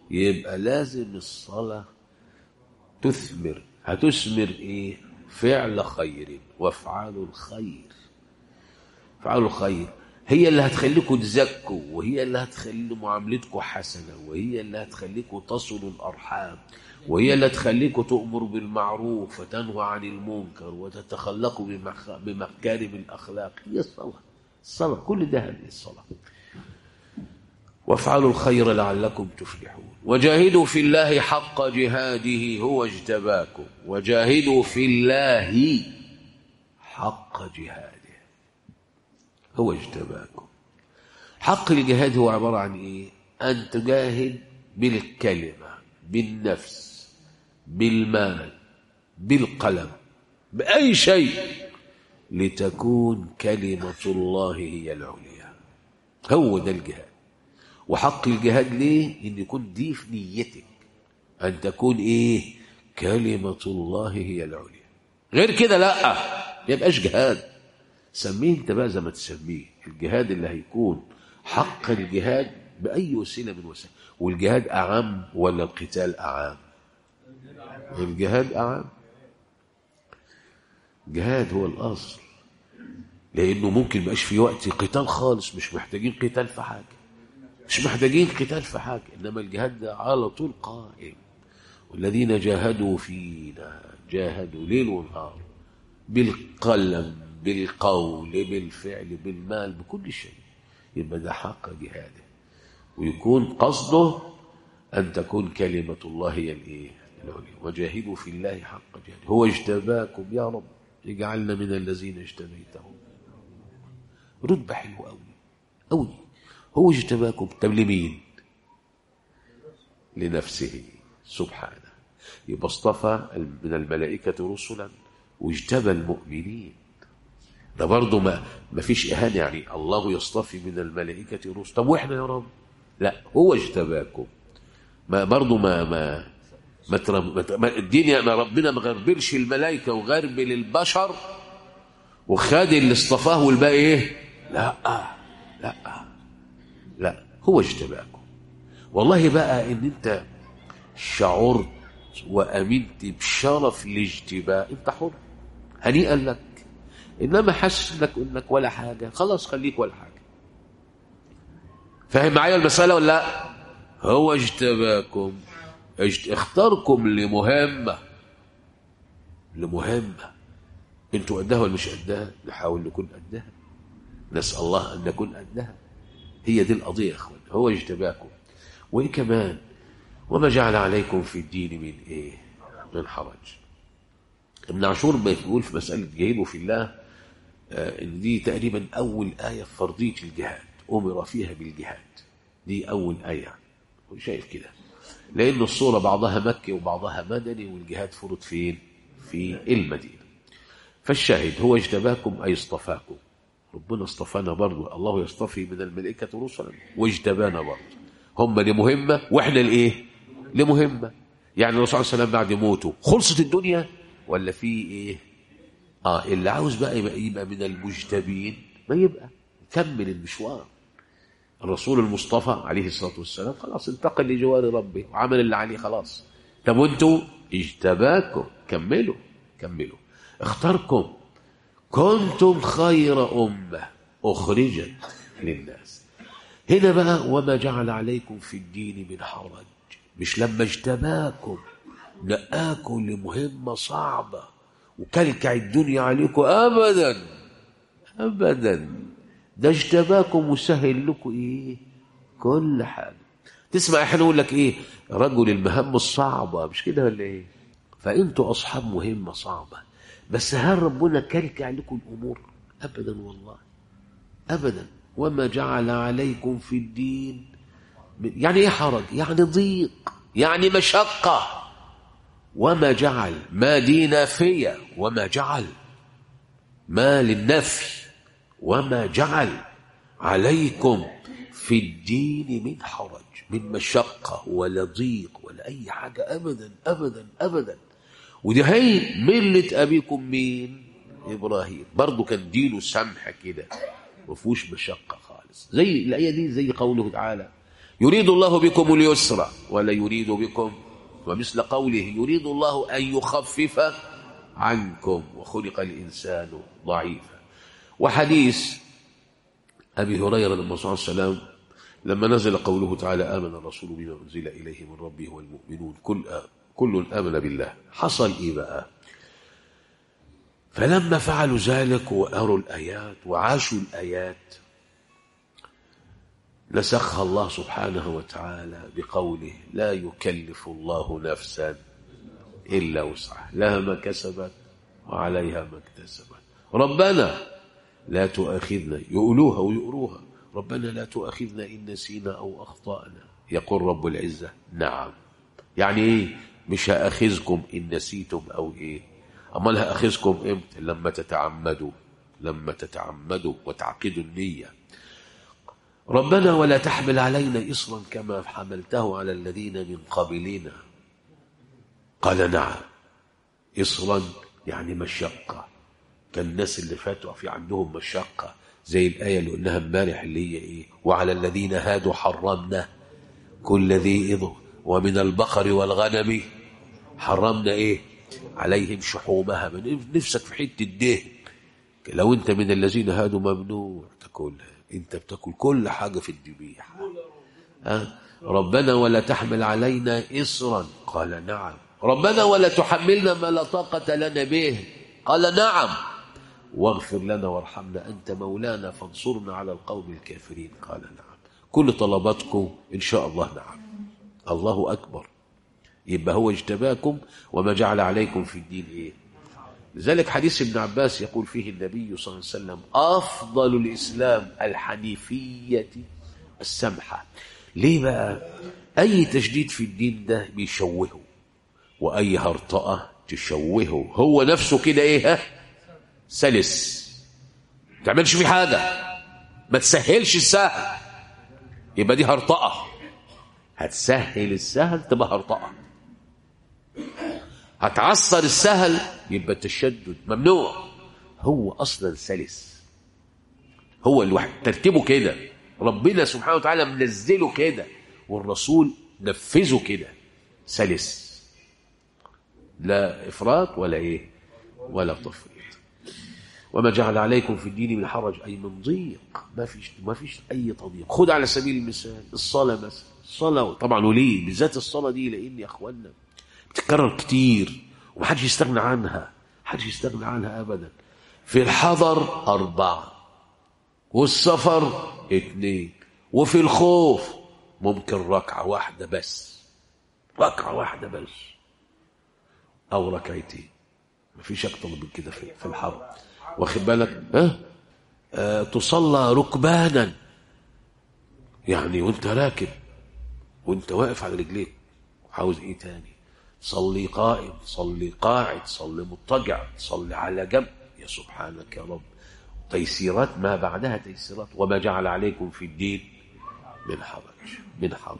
يبقى لازم الصلاة تثمر هتثمر ايه فعل خير وافعال الخير افعال الخير هي اللي هتخليكم تزكوا وهي اللي هتخلي معاملتكم حسنة وهي اللي هتخليكم تصلوا الأرحام وهي اللي هتخليكم تؤمروا بالمعروف وتنهوا عن المنكر وتتخلقوا بمخ- بمكارم الأخلاق هي الصلاة الصلاة كل ده هذه الصلاة وافعلوا الخير لعلكم تفلحون وجاهدوا في الله حق جهاده هو اجتباكم وجاهدوا في الله حق جهاده هو اجتباكم حق الجهاد هو عبارة عن ايه ان تجاهد بالكلمة بالنفس بالمال بالقلم بأي شيء لتكون كلمة الله هي العليا هو ده الجهاد وحق الجهاد ليه ان يكون دي في نيتك ان تكون ايه كلمة الله هي العليا غير كده لا يبقاش جهاد سميه انت بقى زي ما تسميه الجهاد اللي هيكون حق الجهاد بأي وسيلة من وسائل والجهاد أعم ولا القتال أعم الجهاد أعم جهاد هو الأصل لأنه ممكن مبقاش في وقت قتال خالص مش محتاجين قتال في حاجة مش محتاجين قتال في حاجة إنما الجهاد ده على طول قائم والذين جاهدوا فينا جاهدوا ليل ونهار بالقلم بالقول بالفعل بالمال بكل شيء يبقى ده حق جهاده ويكون قصده أن تكون كلمة الله هي الإيه العليا وجاهدوا في الله حق جهاده هو اجتباكم يا رب اجعلنا من الذين اجتبيتهم رتبة حلوة أوي أوي هو اجتباكم طب لمين لنفسه سبحانه يبقى اصطفى من الملائكة رسلا واجتبى المؤمنين ده برضه ما ما فيش إهانة يعني الله يصطفي من الملائكة رسلا طب واحنا يا رب لا هو اجتباكم ما برضه ما ما ما, ترم... ما, ت- ما الدنيا ما ربنا ما غربلش الملائكة وغربل البشر وخد اللي اصطفاه والباقي ايه لا لا لا هو اجتباكم والله بقى ان انت شعرت وامنت بشرف الاجتباء انت حر هنيئا لك انما حاسس انك انك ولا حاجه خلاص خليك ولا حاجه فاهم معايا المساله ولا لا هو اجتباكم اجت... اختاركم لمهمه لمهمه انتوا قدها ولا مش قدها نحاول نكون قدها نسال الله ان نكون قدها هي دي القضيه يا اخوان هو اجتباكم وايه كمان وما جعل عليكم في الدين من ايه من حرج ابن عاشور بيقول في مساله جهيد في الله آه، ان دي تقريبا اول ايه في فرضيه الجهاد امر فيها بالجهاد دي اول ايه هو شايف كده لان الصوره بعضها مكي وبعضها مدني والجهاد فرض فين في المدينه فالشاهد هو اجتباكم اي اصطفاكم ربنا اصطفانا برضه الله يصطفي من الملائكه رسلا واجتبانا برضه هم لمهمه واحنا لايه لمهمه يعني الرسول صلى الله عليه وسلم بعد موته خلصت الدنيا ولا في ايه اه اللي عاوز بقى يبقى, يبقى من المجتبين ما يبقى كمل المشوار الرسول المصطفى عليه الصلاه والسلام خلاص انتقل لجوار ربه وعمل اللي عليه خلاص طب وانتوا اجتباكم كملوا كملوا اختاركم كنتم خير امه اخرجت للناس هنا بقى وما جعل عليكم في الدين من حرج مش لما اجتباكم نقاكم لمهمة صعبة وكلكع الدنيا عليكم أبدا أبدا ده اجتباكم وسهل لكم إيه كل حاجة تسمع احنا نقول لك ايه رجل المهام الصعبة مش كده ولا ايه فانتوا اصحاب مهمة صعبة بس هل ربنا كلكع لكم الامور ابدا والله ابدا وما جعل عليكم في الدين يعني ايه حرج يعني ضيق يعني مشقة وما جعل ما دي نافية وما جعل ما للنفي وما جعل عليكم في الدين من حرج من مشقة ولا ضيق ولا أي حاجة أبدا أبدا أبدا ودي هي ملة أبيكم مين إبراهيم برضو كان دينه سمح كده ما فيهوش مشقة خالص زي الآية دي زي قوله تعالى يريد الله بكم اليسر ولا يريد بكم ومثل قوله يريد الله أن يخفف عنكم وخلق الإنسان ضعيفا وحديث أبي هريرة لما صلى الله عليه وسلم لما نزل قوله تعالى آمن الرسول بما أنزل إليه من ربه والمؤمنون كل كل آمن بالله حصل إيه بقى فلما فعلوا ذلك وأروا الآيات وعاشوا الآيات نسخها الله سبحانه وتعالى بقوله لا يكلف الله نفسا إلا وسعها لها ما كسبت وعليها ما اكتسبت ربنا لا تؤاخذنا يقولوها ويقروها ربنا لا تؤاخذنا إن نسينا أو أخطأنا يقول رب العزة نعم يعني إيه مش هأخذكم إن نسيتم أو إيه أما هأخذكم إمتى لما تتعمدوا لما تتعمدوا وتعقدوا النية ربنا ولا تحمل علينا إصرا كما حملته على الذين من قبلنا قال نعم إصرا يعني مشقة كان الناس اللي فاتوا في عندهم مشقة زي الآية اللي قلناها امبارح اللي هي إيه وعلى الذين هادوا حرمنا كل ذي إض ومن البقر والغنم حرمنا إيه عليهم شحومها من نفسك في حتة دهن لو أنت من الذين هادوا ممنوع تاكلها أنت بتاكل كل حاجة في الذبيحة ها ربنا ولا تحمل علينا إصرا قال نعم ربنا ولا تحملنا ما لا طاقة لنا به قال نعم واغفر لنا وارحمنا أنت مولانا فانصرنا على القوم الكافرين قال نعم كل طلباتكم إن شاء الله نعم الله أكبر يبقى هو اجتباكم وما جعل عليكم في الدين إيه لذلك حديث ابن عباس يقول فيه النبي صلى الله عليه وسلم أفضل الإسلام الحنيفية السمحة ليه بقى أي تجديد في الدين ده بيشوهه وأي هرطقة تشوهه هو نفسه كده إيه ها سلس ما تعملش فيه حاجة ما تسهلش السهل يبقى دي هرطقة هتسهل السهل تبقى هرطقة هتعصر السهل يبقى التشدد ممنوع هو أصلا سلس هو الواحد ترتيبه كده ربنا سبحانه وتعالى منزله كده والرسول نفذه كده سلس لا إفراط ولا إيه ولا تفريط وما جعل عليكم في الدين من حرج أي من ضيق ما فيش ما فيش أي تضييق خد على سبيل المثال الصلاة مثلا الصلاة طبعا وليه بالذات الصلاة دي لأن يا أخوانا بتتكرر كتير ومحدش يستغنى عنها محدش يستغنى عنها أبدا في الحضر أربعة والسفر اثنين وفي الخوف ممكن ركعة واحدة بس ركعة واحدة بس أو ركعتين مفيش أكتر من كده في في الحرب واخد بالك ها أه؟ تصلى ركبانا يعني وانت راكب وانت واقف على رجليك عاوز ايه تاني صلي قائم صلي قاعد صلي مضطجع صلي على جنب يا سبحانك يا رب تيسيرات ما بعدها تيسيرات وما جعل عليكم في الدين من حرج من حرج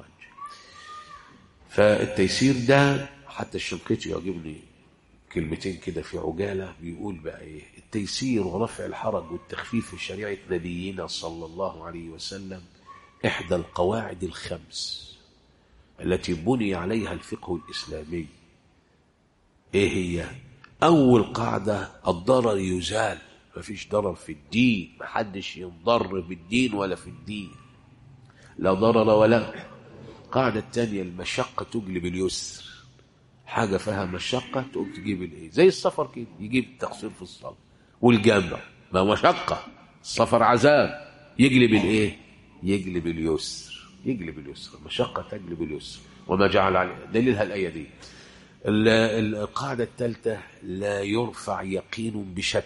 فالتيسير ده حتى الشنقيطي يعجبني كلمتين كده في عجالة بيقول بقى ايه التيسير ورفع الحرج والتخفيف في شريعة نبينا صلى الله عليه وسلم إحدى القواعد الخمس التي بني عليها الفقه الإسلامي ايه هي أول قاعدة الضرر يزال مفيش ضرر في الدين محدش ينضر بالدين ولا في الدين لا ضرر ولا القاعدة الثانية المشقة تجلب اليسر حاجة فيها مشقة تقوم تجيب الايه زي السفر كده يجيب التقصير في الصلاة والجامع ما مشقة السفر عذاب يجلب الايه يجلب اليسر يجلب اليسر المشقة تجلب اليسر وما جعل عليه دليلها الآية دي القاعدة الثالثة لا يرفع يقين بشك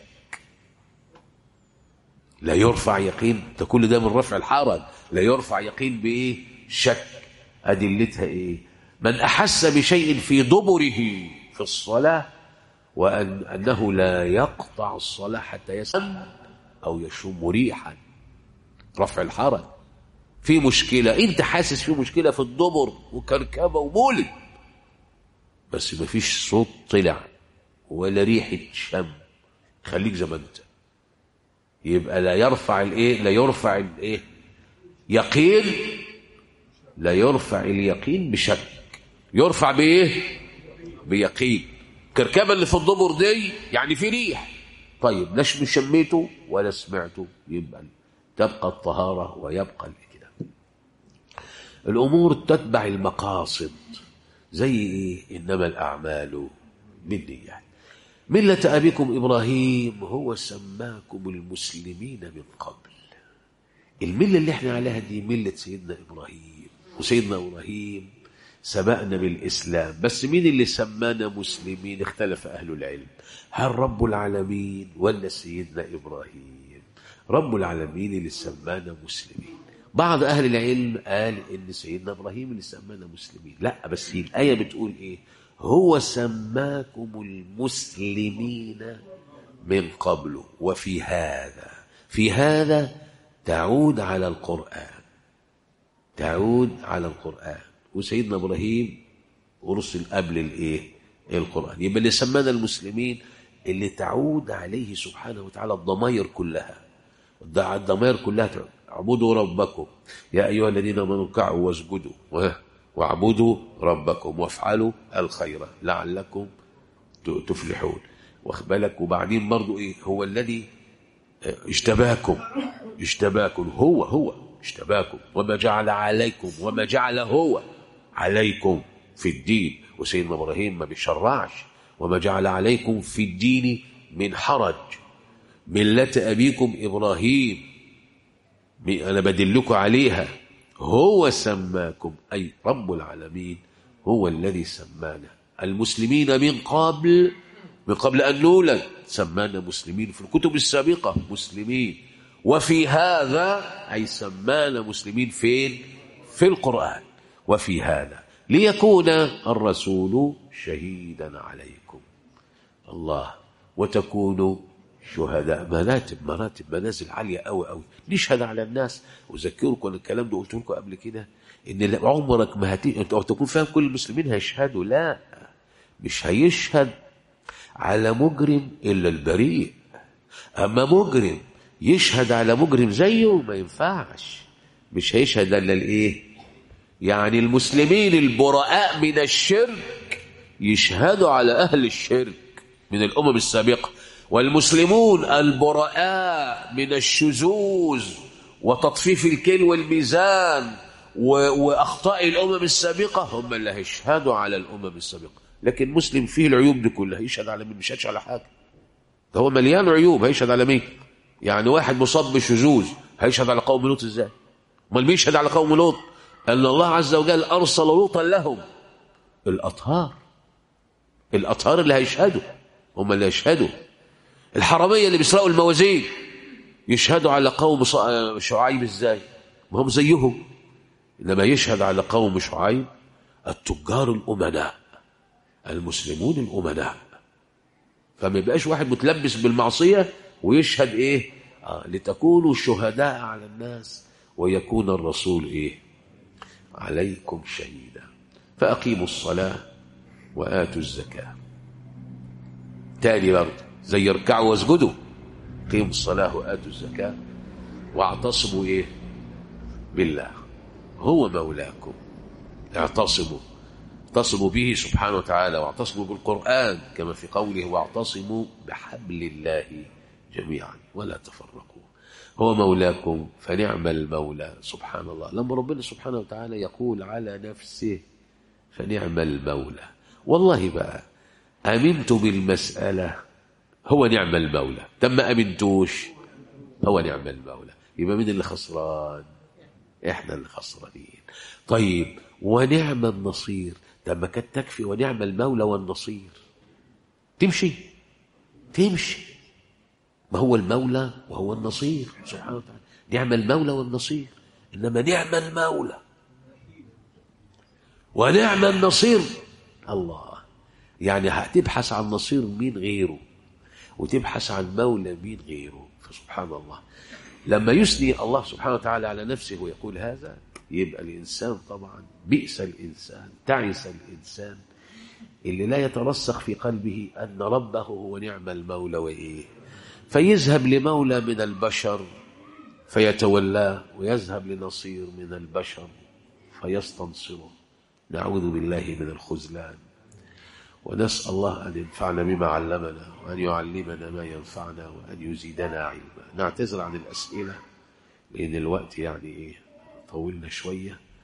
لا يرفع يقين ده كل ده من رفع الحرج لا يرفع يقين بإيه شك أدلتها إيه من أحس بشيء في دبره في الصلاة وأن أنه لا يقطع الصلاة حتى يسم أو يشم ريحا رفع الحرج في مشكلة أنت حاسس في مشكلة في الدبر وكركبة ومولد بس ما فيش صوت طلع ولا ريحة شم خليك زي ما انت يبقى لا يرفع الايه لا يرفع الايه يقين لا يرفع اليقين بشك يرفع بايه بيقين كركبه اللي في الضبر دي يعني في ريح طيب لا شميته ولا سمعته يبقى تبقى الطهاره ويبقى كده الامور تتبع المقاصد زي ايه انما الاعمال بالنيات مله ابيكم ابراهيم هو سماكم المسلمين من قبل المله اللي احنا عليها دي مله سيدنا ابراهيم وسيدنا ابراهيم سبقنا بالإسلام بس مين اللي سمانا مسلمين اختلف أهل العلم هل رب العالمين ولا سيدنا إبراهيم رب العالمين اللي سمانا مسلمين بعض أهل العلم قال إن سيدنا إبراهيم اللي سمانا مسلمين لا بس هي الآية بتقول إيه هو سماكم المسلمين من قبل وفي هذا في هذا تعود على القرآن تعود على القرآن وسيدنا ابراهيم ورسل قبل الايه القران يبقى اللي سمانا المسلمين اللي تعود عليه سبحانه وتعالى الضمائر كلها الضمائر كلها اعبدوا ربكم يا ايها الذين امنوا اركعوا واسجدوا واعبدوا ربكم وافعلوا الخير لعلكم تفلحون واخد بالك وبعدين برضو ايه هو الذي اجتباكم اجتباكم هو هو اجتباكم وما جعل عليكم وما جعل هو عليكم في الدين وسيدنا ابراهيم ما بيشرعش وما جعل عليكم في الدين من حرج ملة أبيكم إبراهيم أنا بدلكم عليها هو سماكم أي رب العالمين هو الذي سمانا المسلمين من قبل من قبل أن نولد سمانا مسلمين في الكتب السابقة مسلمين وفي هذا أي سمانا مسلمين فين في القرآن وفي هذا ليكون الرسول شهيدا عليكم الله وتكونوا شهداء مراتب مراتب منازل عالية أوي أوي نشهد على الناس وذكركم الكلام ده قلت لكم قبل كده إن عمرك ما هتي أو تكون فاهم كل المسلمين هيشهدوا لا مش هيشهد على مجرم إلا البريء أما مجرم يشهد على مجرم زيه ما ينفعش مش هيشهد إلا الإيه يعني المسلمين البراء من الشرك يشهدوا على أهل الشرك من الأمم السابقة والمسلمون البراء من الشذوذ وتطفيف الكيل والميزان وأخطاء الأمم السابقة هم اللي هيشهدوا على الأمم السابقة لكن مسلم فيه العيوب دي كلها يشهد على مين مش هيشهد على حاجة ده هو مليان عيوب هيشهد على مين يعني واحد مصاب بشذوذ هيشهد على قوم لوط ازاي امال مين يشهد على قوم لوط أن الله عز وجل أرسل لوطا لهم الأطهار الأطهار اللي هيشهدوا هم اللي يشهدوا الحرامية اللي بيسرقوا الموازين يشهدوا على قوم شعيب ازاي ما هم زيهم إنما يشهد على قوم شعيب التجار الأمناء المسلمون الأمناء فما يبقاش واحد متلبس بالمعصية ويشهد إيه آه لتكونوا شهداء على الناس ويكون الرسول إيه عليكم شهيدا فأقيموا الصلاة وآتوا الزكاة تاني برضه زي يركعوا واسجدوا قيموا الصلاة وآتوا الزكاة واعتصموا إيه بالله هو مولاكم اعتصموا اعتصموا به سبحانه وتعالى واعتصموا بالقرآن كما في قوله واعتصموا بحبل الله جميعا ولا تفرقوا هو مولاكم فنعم المولى سبحان الله لما ربنا سبحانه وتعالى يقول على نفسه فنعم المولى والله بقى أمنت بالمسألة هو نعم المولى تم أمنتوش هو نعم المولى يبقى مين اللي خسران احنا اللي خسرانين طيب ونعم النصير طب ما كانت تكفي ونعم المولى والنصير تمشي تمشي ما هو المولى وهو النصير سبحانه وتعالى نعم المولى والنصير إنما نعم المولى ونعم النصير الله يعني هتبحث عن نصير مين غيره وتبحث عن مولى مين غيره فسبحان الله لما يثني الله سبحانه وتعالى على نفسه ويقول هذا يبقى الإنسان طبعا بئس الإنسان تعس الإنسان اللي لا يترسخ في قلبه أن ربه هو نعم المولى وإيه فيذهب لمولى من البشر فيتولاه ويذهب لنصير من البشر فيستنصره نعوذ بالله من الخذلان ونسأل الله أن ينفعنا بما علمنا وأن يعلمنا ما ينفعنا وأن يزيدنا علما نعتذر عن الأسئلة لأن الوقت يعني إيه طولنا شوية